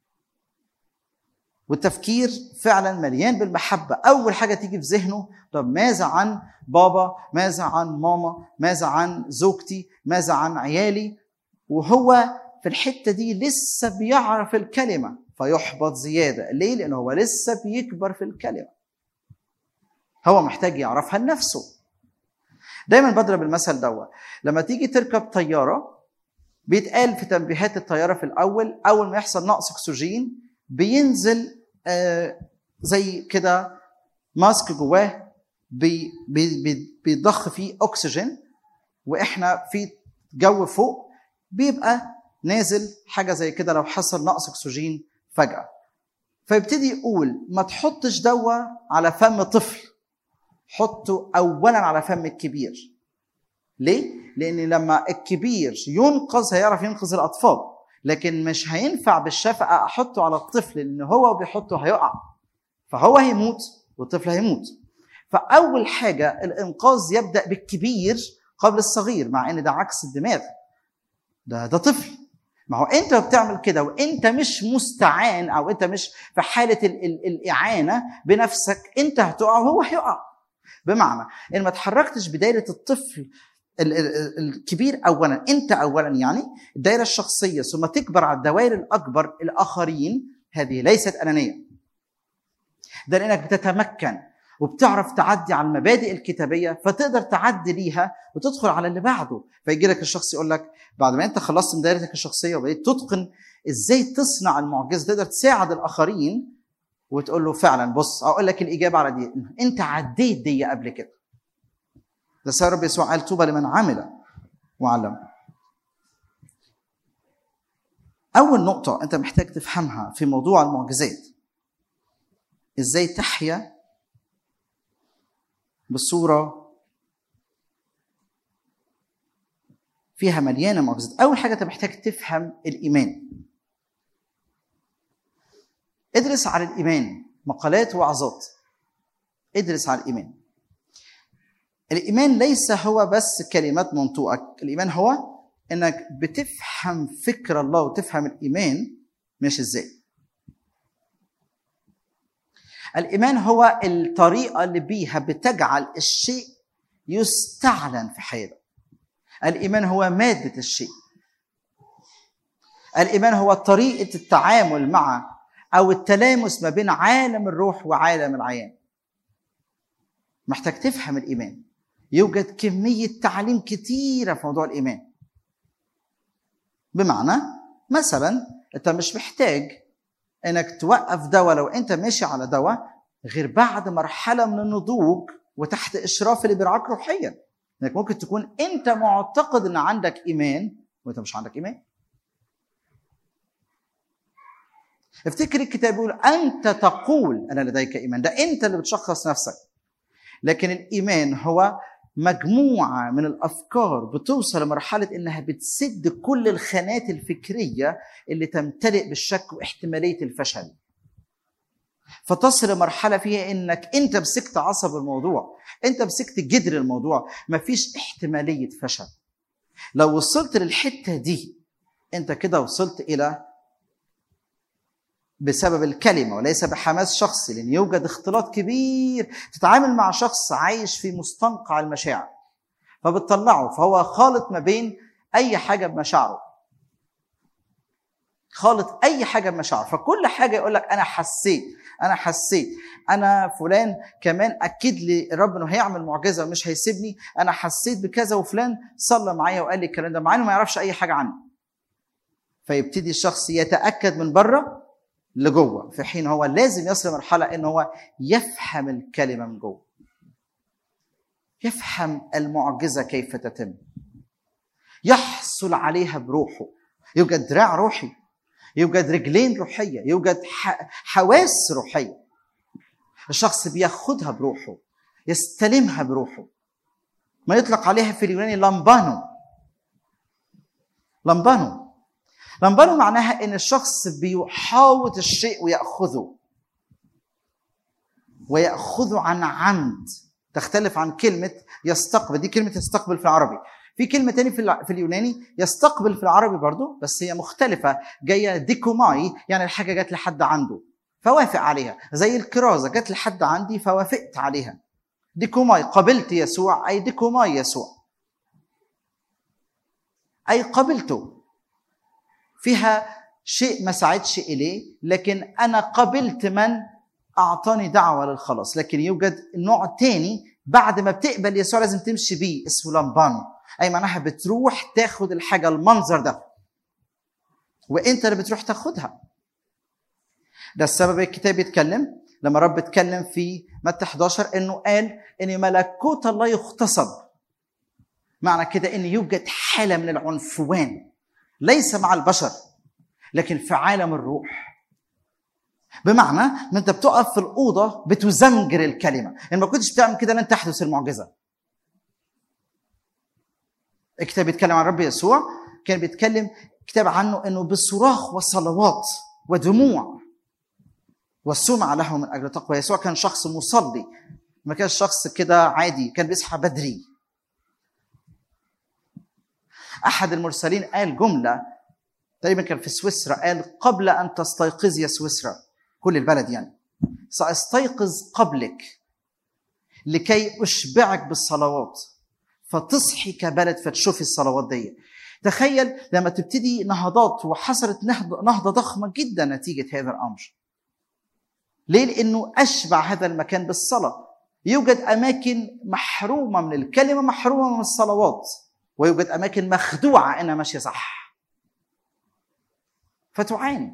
والتفكير فعلا مليان بالمحبه اول حاجه تيجي في ذهنه طب ماذا عن بابا ماذا عن ماما ماذا عن زوجتي ماذا عن عيالي وهو في الحته دي لسه بيعرف الكلمه فيحبط زياده ليه لانه هو لسه بيكبر في الكلمه هو محتاج يعرفها لنفسه دايما بضرب المثل دوا لما تيجي تركب طياره بيتقال في تنبيهات الطياره في الاول اول ما يحصل نقص اكسجين بينزل آه زي كده ماسك جواه بي بي بي بيضخ فيه اكسجين واحنا في جو فوق بيبقى نازل حاجه زي كده لو حصل نقص اكسجين فجاه فيبتدي يقول ما تحطش دواء على فم طفل حطه اولا على فم الكبير ليه لان لما الكبير ينقذ هيعرف ينقذ الاطفال لكن مش هينفع بالشفقه احطه على الطفل لان هو بيحطه هيقع فهو هيموت والطفل هيموت فاول حاجه الانقاذ يبدا بالكبير قبل الصغير مع ان ده عكس الدماغ ده ده طفل ما هو انت بتعمل كده وانت مش مستعان او انت مش في حاله ال ال الاعانه بنفسك انت هتقع وهو هيقع بمعنى ان ما اتحركتش بدايره الطفل الكبير اولا انت اولا يعني الدائره الشخصيه ثم تكبر على الدوائر الاكبر الاخرين هذه ليست انانيه ده لانك بتتمكن وبتعرف تعدي على المبادئ الكتابيه فتقدر تعدي ليها وتدخل على اللي بعده فيجي لك الشخص يقول لك بعد ما انت خلصت من دائرتك الشخصيه وبدأت تتقن ازاي تصنع المعجزه تقدر تساعد الاخرين وتقول له فعلا بص اقول لك الاجابه على دي انت عديت دي قبل كده ده سيد رب يسوع قال طوبى لمن عمل وعلم اول نقطه انت محتاج تفهمها في موضوع المعجزات ازاي تحيا بصوره فيها مليانه معجزات اول حاجه انت محتاج تفهم الايمان ادرس على الايمان مقالات وعظات ادرس على الايمان الايمان ليس هو بس كلمات منطوقه الايمان هو انك بتفهم فكر الله وتفهم الايمان ماشي ازاي الايمان هو الطريقه اللي بيها بتجعل الشيء يستعلن في حياتك الايمان هو ماده الشيء الايمان هو طريقه التعامل مع او التلامس ما بين عالم الروح وعالم العيان محتاج تفهم الايمان يوجد كميه تعليم كتيره في موضوع الايمان بمعنى مثلا انت مش محتاج انك توقف دواء لو انت ماشي على دواء غير بعد مرحله من النضوج وتحت اشراف اللي بيرعاك روحيا انك ممكن تكون انت معتقد ان عندك ايمان وانت مش عندك ايمان افتكر الكتاب يقول انت تقول انا لديك ايمان ده انت اللي بتشخص نفسك لكن الايمان هو مجموعه من الافكار بتوصل لمرحله انها بتسد كل الخانات الفكريه اللي تمتلئ بالشك واحتماليه الفشل فتصل لمرحله فيها انك انت مسكت عصب الموضوع انت مسكت جدر الموضوع مفيش احتماليه فشل لو وصلت للحته دي انت كده وصلت الى بسبب الكلمه وليس بحماس شخصي لان يوجد اختلاط كبير تتعامل مع شخص عايش في مستنقع المشاعر فبتطلعه فهو خالط ما بين اي حاجه بمشاعره خالط اي حاجه بمشاعره فكل حاجه يقول لك انا حسيت انا حسيت انا فلان كمان اكد لي الرب انه هيعمل معجزه ومش هيسيبني انا حسيت بكذا وفلان صلى معايا وقال لي الكلام ده مع انه ما يعرفش اي حاجه عني فيبتدي الشخص يتاكد من بره لجوه في حين هو لازم يصل لمرحله ان هو يفهم الكلمه من جوه يفهم المعجزه كيف تتم يحصل عليها بروحه يوجد دراع روحي يوجد رجلين روحيه يوجد حواس روحيه الشخص بياخدها بروحه يستلمها بروحه ما يطلق عليها في اليوناني لامبانو لمبانو لمبانو معناها ان الشخص بيحاوط الشيء وياخذه وياخذه عن عمد تختلف عن كلمه يستقبل دي كلمه يستقبل في العربي في كلمه تاني في, الع- في اليوناني يستقبل في العربي برضو بس هي مختلفه جايه ديكوماي يعني الحاجه جت لحد عنده فوافق عليها زي الكرازه جت لحد عندي فوافقت عليها ديكوماي قبلت يسوع اي ديكوماي يسوع اي قبلته فيها شيء ما ساعدش اليه لكن انا قبلت من اعطاني دعوه للخلاص لكن يوجد نوع تاني بعد ما بتقبل يسوع لازم تمشي بيه اسمه لمبانو اي معناها بتروح تاخد الحاجه المنظر ده وانت اللي بتروح تاخدها ده السبب الكتاب يتكلم لما رب اتكلم في متى 11 انه قال ان ملكوت الله يغتصب معنى كده ان يوجد حاله من العنفوان ليس مع البشر لكن في عالم الروح بمعنى ان انت بتقف في الاوضه بتزمجر الكلمه ان ما كنتش بتعمل كده لن تحدث المعجزه الكتاب بيتكلم عن رب يسوع كان بيتكلم كتاب عنه انه بصراخ وصلوات ودموع والسمع له من اجل تقوى يسوع كان شخص مصلي ما كان شخص كده عادي كان بيصحى بدري احد المرسلين قال جمله تقريبا كان في سويسرا قال قبل ان تستيقظ يا سويسرا كل البلد يعني ساستيقظ قبلك لكي اشبعك بالصلوات فتصحي كبلد فتشوفي الصلوات دي تخيل لما تبتدي نهضات وحصلت نهضة, نهضة ضخمة جدا نتيجة هذا الأمر ليه؟ لأنه أشبع هذا المكان بالصلاة يوجد أماكن محرومة من الكلمة محرومة من الصلوات ويوجد أماكن مخدوعة إنها ماشية صح فتعاني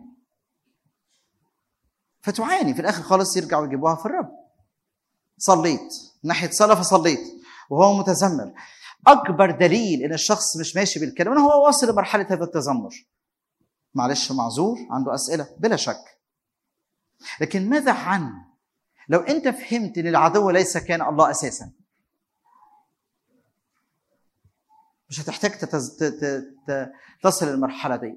فتعاني في الآخر خالص يرجعوا يجيبوها في الرب صليت ناحية صلاة فصليت وهو متذمر اكبر دليل ان الشخص مش ماشي بالكلمه ان هو واصل لمرحله هذا التذمر معلش معذور عنده اسئله بلا شك لكن ماذا عن لو انت فهمت ان العدو ليس كان الله اساسا مش هتحتاج تتز... ت... ت... ت... تصل للمرحله دي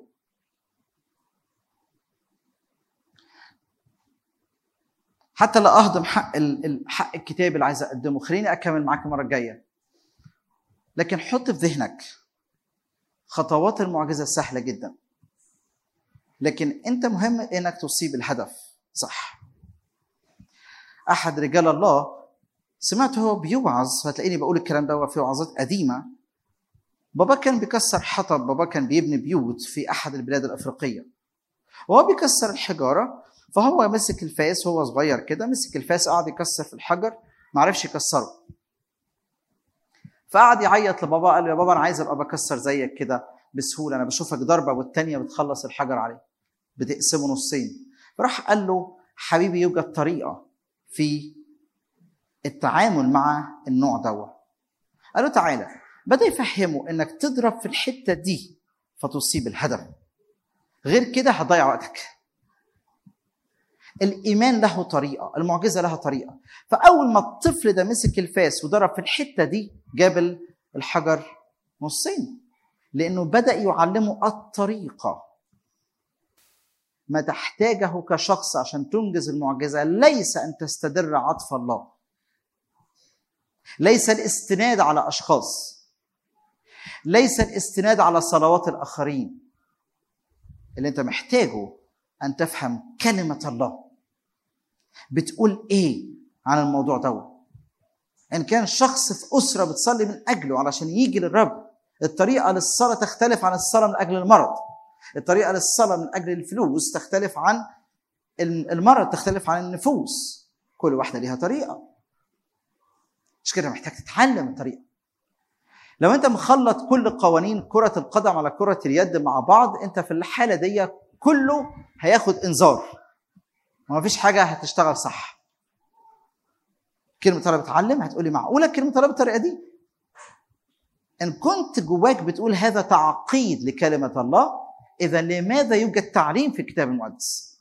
حتى لا اهضم حق ال- ال- حق الكتاب اللي عايز اقدمه خليني اكمل معاك المره الجايه لكن حط في ذهنك خطوات المعجزه سهله جدا لكن انت مهم انك تصيب الهدف صح احد رجال الله سمعته هو بيوعظ هتلاقيني بقول الكلام ده في وعظات قديمه بابا كان بيكسر حطب بابا كان بيبني بيوت في احد البلاد الافريقيه وهو بيكسر الحجاره فهو مسك الفاس وهو صغير كده مسك الفاس قعد يكسر في الحجر ما عرفش يكسره فقعد يعيط لبابا قال له يا بابا انا عايز ابقى بكسر زيك كده بسهوله انا بشوفك ضربه والتانيه بتخلص الحجر عليه بتقسمه نصين فراح قال له حبيبي يوجد طريقه في التعامل مع النوع دوت قال له تعالى بدا يفهمه انك تضرب في الحته دي فتصيب الهدف غير كده هتضيع وقتك الايمان له طريقه المعجزه لها طريقه فاول ما الطفل ده مسك الفاس وضرب في الحته دي جاب الحجر نصين لانه بدا يعلمه الطريقه ما تحتاجه كشخص عشان تنجز المعجزه ليس ان تستدر عطف الله ليس الاستناد على اشخاص ليس الاستناد على صلوات الاخرين اللي انت محتاجه ان تفهم كلمه الله بتقول ايه عن الموضوع ده ان كان شخص في اسره بتصلي من اجله علشان يجي للرب الطريقه للصلاه تختلف عن الصلاه من اجل المرض الطريقه للصلاه من اجل الفلوس تختلف عن المرض تختلف عن النفوس كل واحده ليها طريقه مش كده محتاج تتعلم الطريقه لو انت مخلط كل قوانين كره القدم على كره اليد مع بعض انت في الحاله دي كله هياخد انذار وما فيش حاجه هتشتغل صح كلمه طلب اتعلم هتقولي معقوله كلمه طلب بالطريقه دي ان كنت جواك بتقول هذا تعقيد لكلمه الله اذا لماذا يوجد تعليم في الكتاب المقدس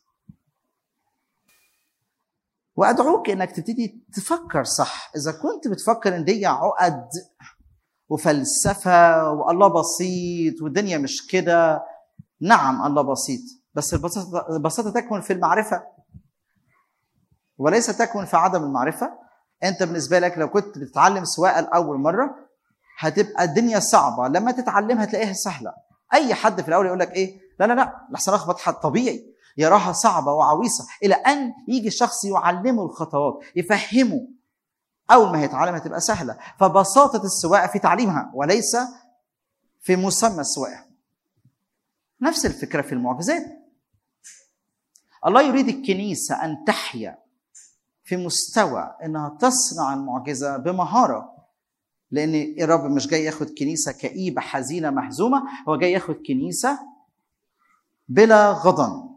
وادعوك انك تبتدي تفكر صح اذا كنت بتفكر ان دي عقد وفلسفه والله بسيط والدنيا مش كده نعم الله بسيط بس البساطه البساطه تكمن في المعرفه وليس تكمن في عدم المعرفه انت بالنسبه لك لو كنت بتتعلم سواقه لاول مره هتبقى الدنيا صعبه لما تتعلمها تلاقيها سهله اي حد في الاول يقول لك ايه لا لا لا لحسن اخبط حد طبيعي يراها صعبه وعويصه الى ان يجي الشخص يعلمه الخطوات يفهمه اول ما هيتعلم هتبقى سهله فبساطه السواقه في تعليمها وليس في مسمى السواقه نفس الفكره في المعجزات الله يريد الكنيسه ان تحيا في مستوى انها تصنع المعجزه بمهاره لان الرب مش جاي ياخد كنيسه كئيبه حزينه مهزومه هو جاي ياخد كنيسه بلا غضن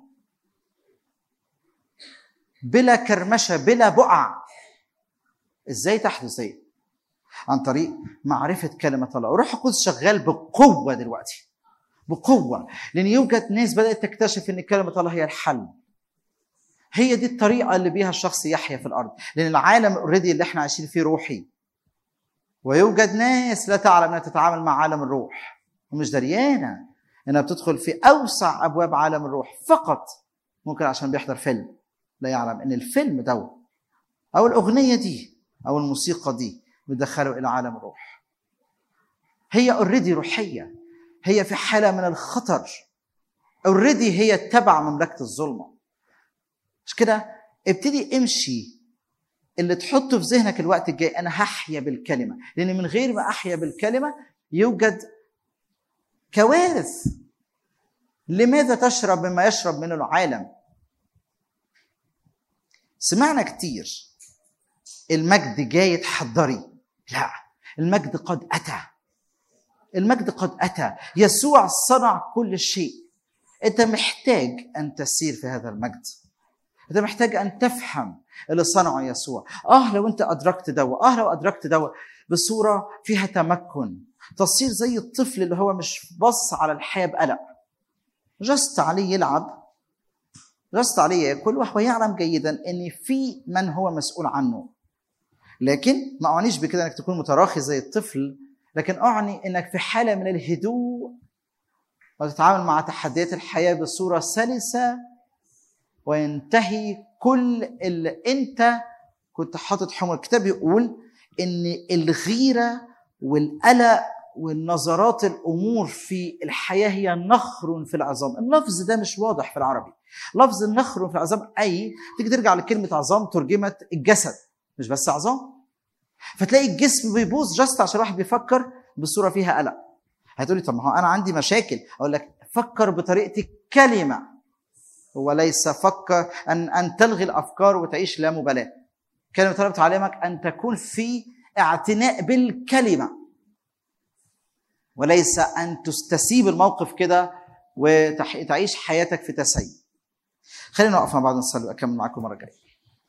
بلا كرمشه بلا بقع ازاي تحدث دي عن طريق معرفه كلمه الله وروح القدس شغال بقوه دلوقتي بقوه لان يوجد ناس بدات تكتشف ان كلمه الله هي الحل هي دي الطريقه اللي بيها الشخص يحيا في الارض لان العالم اوريدي اللي احنا عايشين فيه روحي ويوجد ناس لا تعلم انها تتعامل مع عالم الروح ومش دريانه انها بتدخل في اوسع ابواب عالم الروح فقط ممكن عشان بيحضر فيلم لا يعلم ان الفيلم ده او الاغنيه دي او الموسيقى دي بتدخله الى عالم الروح هي اوريدي روحيه هي في حاله من الخطر اوريدي هي تبع مملكه الظلمه مش كده ابتدي امشي اللي تحطه في ذهنك الوقت الجاي انا هحيا بالكلمه لان من غير ما احيا بالكلمه يوجد كوارث لماذا تشرب مما يشرب منه العالم سمعنا كتير المجد جاي تحضري لا المجد قد اتى المجد قد اتى يسوع صنع كل شيء انت محتاج ان تسير في هذا المجد انت محتاج ان تفهم اللي صنعه يسوع اه لو انت ادركت دوا اه لو ادركت دوا بصوره فيها تمكن تصير زي الطفل اللي هو مش بص على الحياه بقلق جست عليه يلعب جست عليه ياكل وهو يعلم جيدا ان في من هو مسؤول عنه لكن ما اعنيش بكده انك تكون متراخي زي الطفل لكن اعني انك في حاله من الهدوء وتتعامل مع تحديات الحياه بصوره سلسه وينتهي كل اللي انت كنت حاطط حمر الكتاب يقول ان الغيره والقلق والنظرات الامور في الحياه هي نخر في العظام اللفظ ده مش واضح في العربي لفظ النخر في العظام اي تيجي ترجع لكلمه عظام ترجمت الجسد مش بس عظام فتلاقي الجسم بيبوظ جاست عشان الواحد بيفكر بصوره فيها قلق هتقولي طب ما هو انا عندي مشاكل اقول لك فكر بطريقه الكلمه وليس فكر ان ان تلغي الافكار وتعيش لا مبالاه كلمه الله بتعلمك ان تكون في اعتناء بالكلمه وليس ان تستسيب الموقف كده وتعيش حياتك في تسيب خلينا نقف مع بعض نصلي واكمل معاكم المره الجايه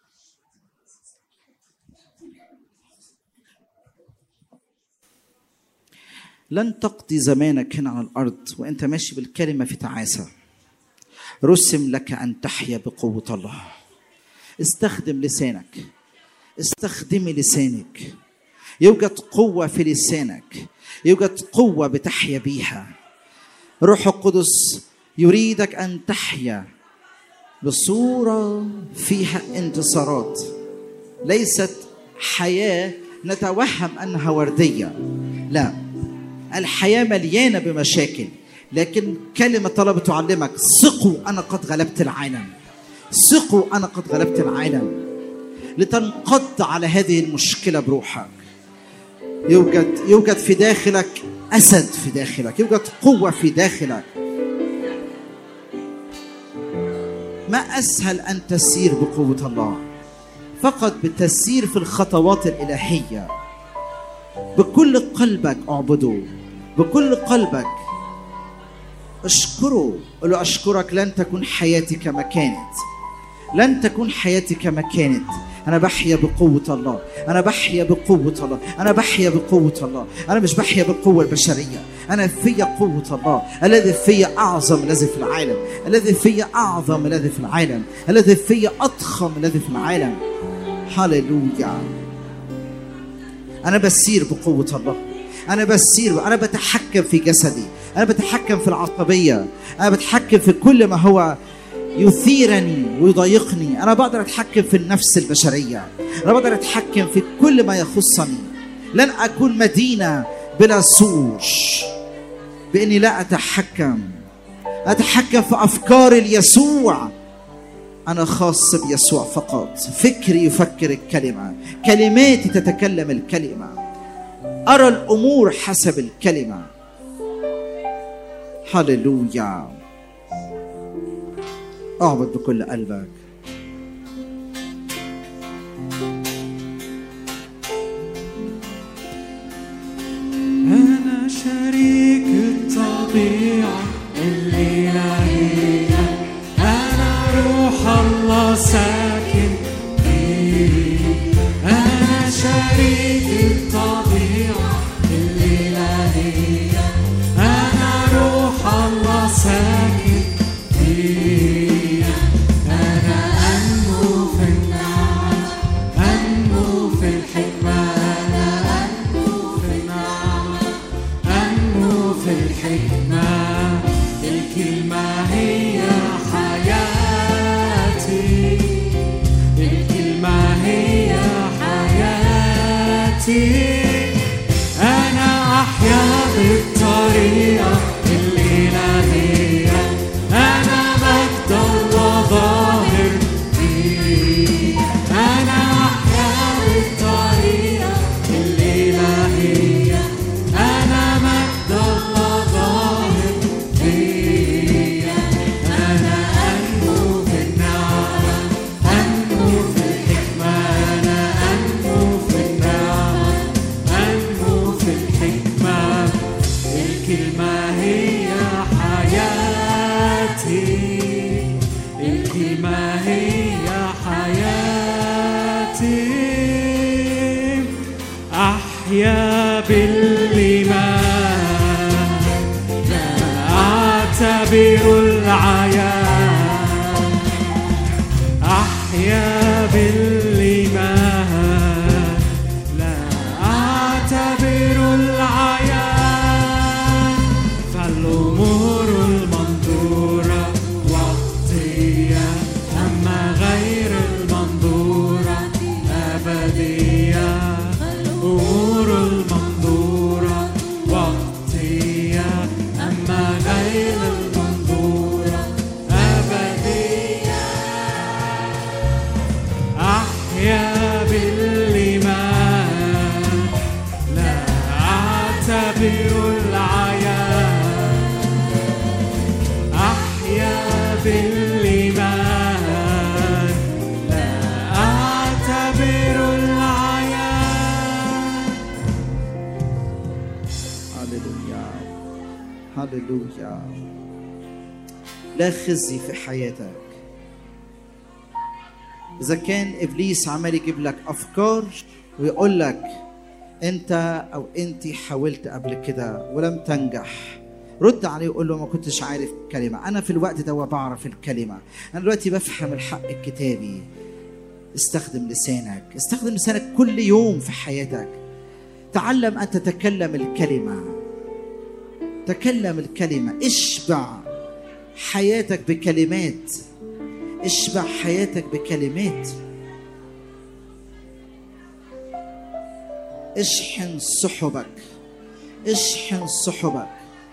لن تقضي زمانك هنا على الارض وانت ماشي بالكلمه في تعاسه رسم لك ان تحيا بقوه الله استخدم لسانك استخدمي لسانك يوجد قوه في لسانك يوجد قوه بتحيا بيها روح القدس يريدك ان تحيا بصوره فيها انتصارات ليست حياه نتوهم انها ورديه لا الحياه مليانه بمشاكل لكن كلمه الله بتعلمك ثقوا انا قد غلبت العالم ثقوا انا قد غلبت العالم لتنقض على هذه المشكله بروحك يوجد يوجد في داخلك اسد في داخلك يوجد قوه في داخلك ما اسهل ان تسير بقوه الله فقط بالتسير في الخطوات الالهيه بكل قلبك اعبده بكل قلبك اشكره قل له اشكرك لن تكون حياتي كما كانت لن تكون حياتي كما كانت انا بحيا بقوه الله انا بحيا بقوه الله انا بحيا بقوه الله انا مش بحيا بالقوه البشريه انا في قوه الله الذي في اعظم الذي في العالم الذي في اعظم الذي في العالم الذي في اضخم الذي في العالم هللويا انا بسير بقوه الله انا بسير انا بتحكم في جسدي انا بتحكم في العصبيه انا بتحكم في كل ما هو يثيرني ويضايقني انا بقدر اتحكم في النفس البشريه انا بقدر اتحكم في كل ما يخصني لن اكون مدينه بلا سور باني لا اتحكم اتحكم في افكار ليسوع انا خاص بيسوع فقط فكري يفكر الكلمه كلماتي تتكلم الكلمه ارى الامور حسب الكلمه هللويا اعبد بكل قلبك أنا شريك الطبيعة الإلهية أنا روح الله ساكن فيه أنا شريك الطبيعة الإلهية أنا روح الله ساكن فيه أنا أنمو في النعم أنمو في الحكمة أنا أنمو في النعم أنمو في الحكمة الكلمة هي حياتي الكلمة هي حياتي أنا أحيا بالطريقة الإلهية أنا مجد الله ظاهر فيه أنا أحيا بالطريقة الإلهية أنا مجد الله ظاهر فيا أنا أنمو في النعمة أنمو في الحكمة أنا أنمو في النعمة أنمو في الحكمة الكلمة هي حياتي الكلمة هي حياتي أحيا بالإيمان لا أعتبر العيان أحيا بالإيمان لا أعتبر العيان فالأمور المنظورة وقتية أما غير المنظورة أبدية أمور المنظورة وقتية أما غير المنظورة أبدية أحيا بالإيمان لا أعتبر العيان أحيا بالإيمان لا أعتبر العيان هللويا هللويا لا خزي في حياتك إذا كان إبليس عمال يجيب لك أفكار ويقول لك أنت أو أنت حاولت قبل كده ولم تنجح رد عليه وقول له ما كنتش عارف الكلمة أنا في الوقت ده بعرف الكلمة أنا دلوقتي بفهم الحق الكتابي استخدم لسانك استخدم لسانك كل يوم في حياتك تعلم أن تتكلم الكلمة تكلم الكلمة اشبع حياتك بكلمات اشبع حياتك بكلمات اشحن سحبك اشحن سحبك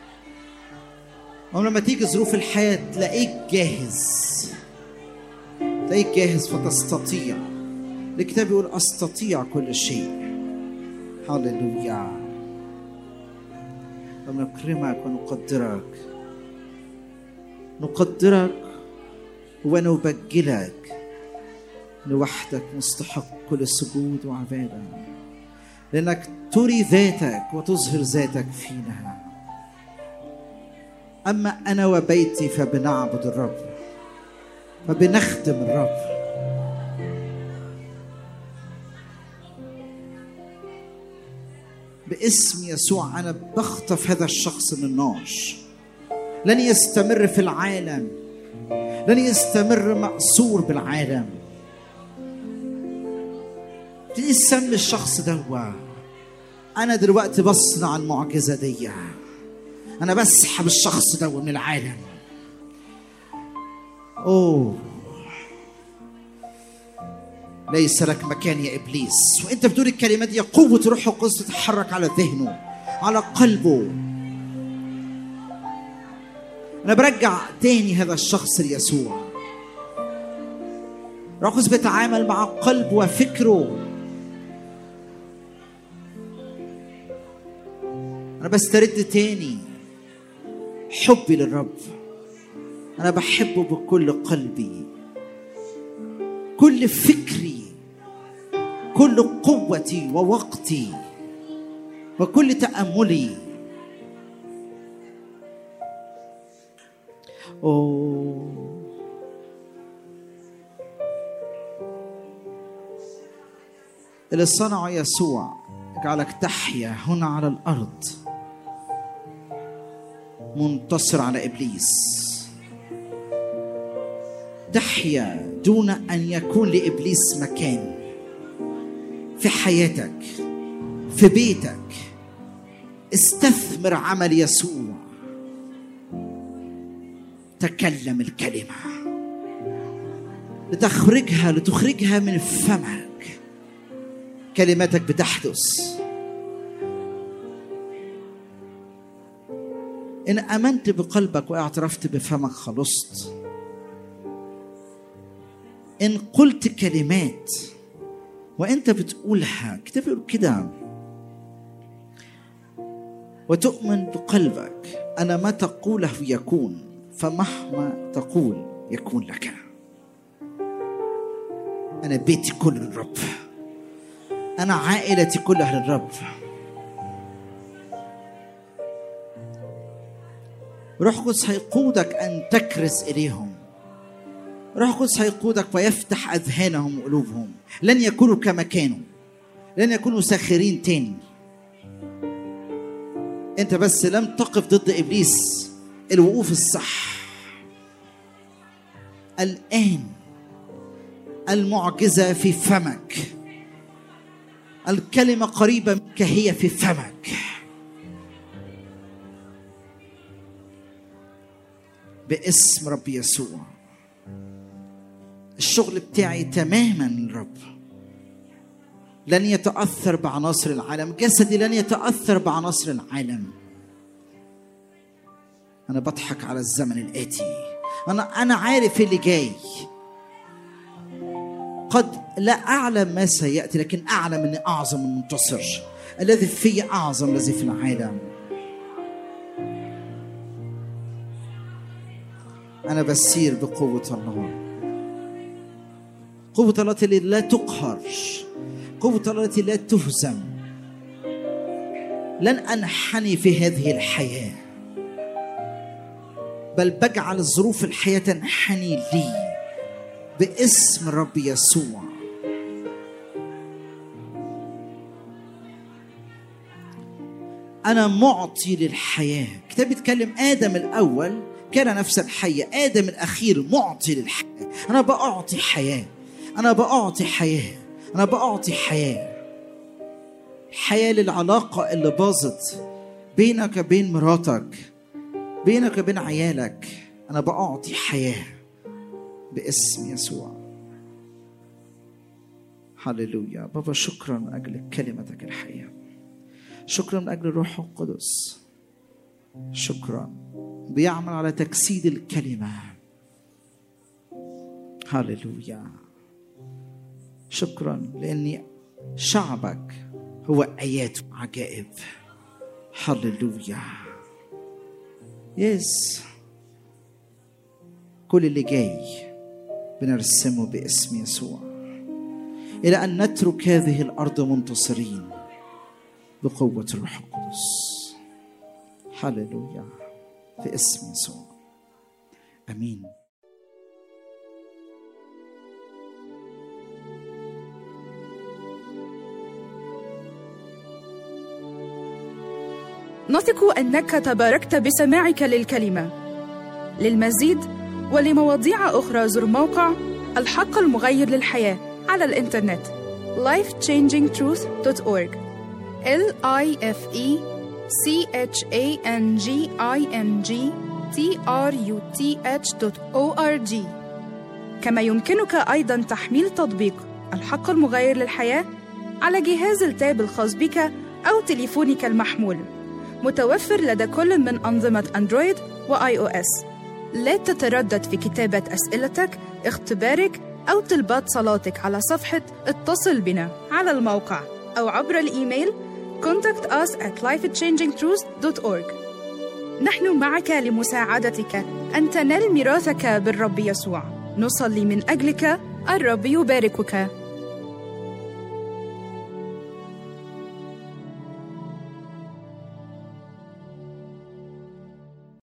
ولما تيجي ظروف الحياة تلاقيك جاهز تلاقيك جاهز فتستطيع الكتاب يقول استطيع كل شيء هللويا ونكرمك ونقدرك نقدرك ونبجلك لوحدك مستحق كل سجود وعبادة لأنك تري ذاتك وتظهر ذاتك فينا أما أنا وبيتي فبنعبد الرب فبنخدم الرب باسم يسوع أنا بخطف هذا الشخص من النار لن يستمر في العالم لن يستمر مأسور بالعالم ابتدي تسمي الشخص ده انا دلوقتي بصنع المعجزه دي انا بسحب الشخص ده من العالم اوه ليس لك مكان يا ابليس وانت بتقول الكلمات دي قوه روح القدس تتحرك على ذهنه على قلبه انا برجع تاني هذا الشخص ليسوع روح القدس بيتعامل مع قلبه وفكره انا بسترد تاني حبي للرب انا بحبه بكل قلبي كل فكري كل قوتي ووقتي وكل تاملي أوه. اللي صنعه يسوع يجعلك تحيا هنا على الارض منتصر على ابليس تحيا دون ان يكون لابليس مكان في حياتك في بيتك استثمر عمل يسوع تكلم الكلمه لتخرجها لتخرجها من فمك كلماتك بتحدث إن آمنت بقلبك واعترفت بفمك خلصت إن قلت كلمات وأنت بتقولها كتاب يقول كده وتؤمن بقلبك أنا ما تقوله يكون فمهما تقول يكون لك أنا بيتي كله للرب أنا عائلتي كلها للرب روح القدس هيقودك أن تكرس إليهم روح القدس هيقودك ويفتح أذهانهم وقلوبهم لن يكونوا كما كانوا لن يكونوا ساخرين تاني أنت بس لم تقف ضد إبليس الوقوف الصح الآن المعجزة في فمك الكلمة قريبة منك هي في فمك باسم رب يسوع الشغل بتاعي تماما للرب لن يتأثر بعناصر العالم جسدي لن يتأثر بعناصر العالم أنا بضحك على الزمن الآتي أنا أنا عارف اللي جاي قد لا أعلم ما سيأتي لكن أعلم أني أعظم المنتصر الذي في أعظم الذي في العالم أنا بسير بقوة الله قوة الله التي لا تقهر قوة الله التي لا تهزم لن أنحني في هذه الحياة بل بجعل ظروف الحياة تنحني لي باسم الرب يسوع أنا معطي للحياة كتاب بيتكلم آدم الأول كان نفسا حية آدم الأخير معطي للحياة أنا بأعطي حياة أنا بأعطي حياة أنا بأعطي حياة حياة للعلاقة اللي باظت بينك وبين مراتك بينك وبين عيالك أنا بأعطي حياة باسم يسوع هللويا بابا شكرا من أجل كلمتك الحية شكرا من أجل الروح القدس شكرا بيعمل على تجسيد الكلمة هللويا شكرا لأن شعبك هو آيات وعجائب هللويا يس كل اللي جاي بنرسمه باسم يسوع إلى أن نترك هذه الأرض منتصرين بقوة الروح القدس هللويا في اسم يسوع امين نثق انك تباركت بسماعك للكلمه للمزيد ولمواضيع اخرى زر موقع الحق المغير للحياه على الانترنت lifechangingtruth.org L I F E C H A N G I N G T R U T H O R G كما يمكنك أيضا تحميل تطبيق الحق المغير للحياة على جهاز التاب الخاص بك أو تليفونك المحمول متوفر لدى كل من أنظمة أندرويد وآي أو إس لا تتردد في كتابة أسئلتك اختبارك أو طلبات صلاتك على صفحة اتصل بنا على الموقع أو عبر الإيميل contact us at lifechangingtruths.org نحن معك لمساعدتك أن تنال ميراثك بالرب يسوع نصلي من أجلك الرب يباركك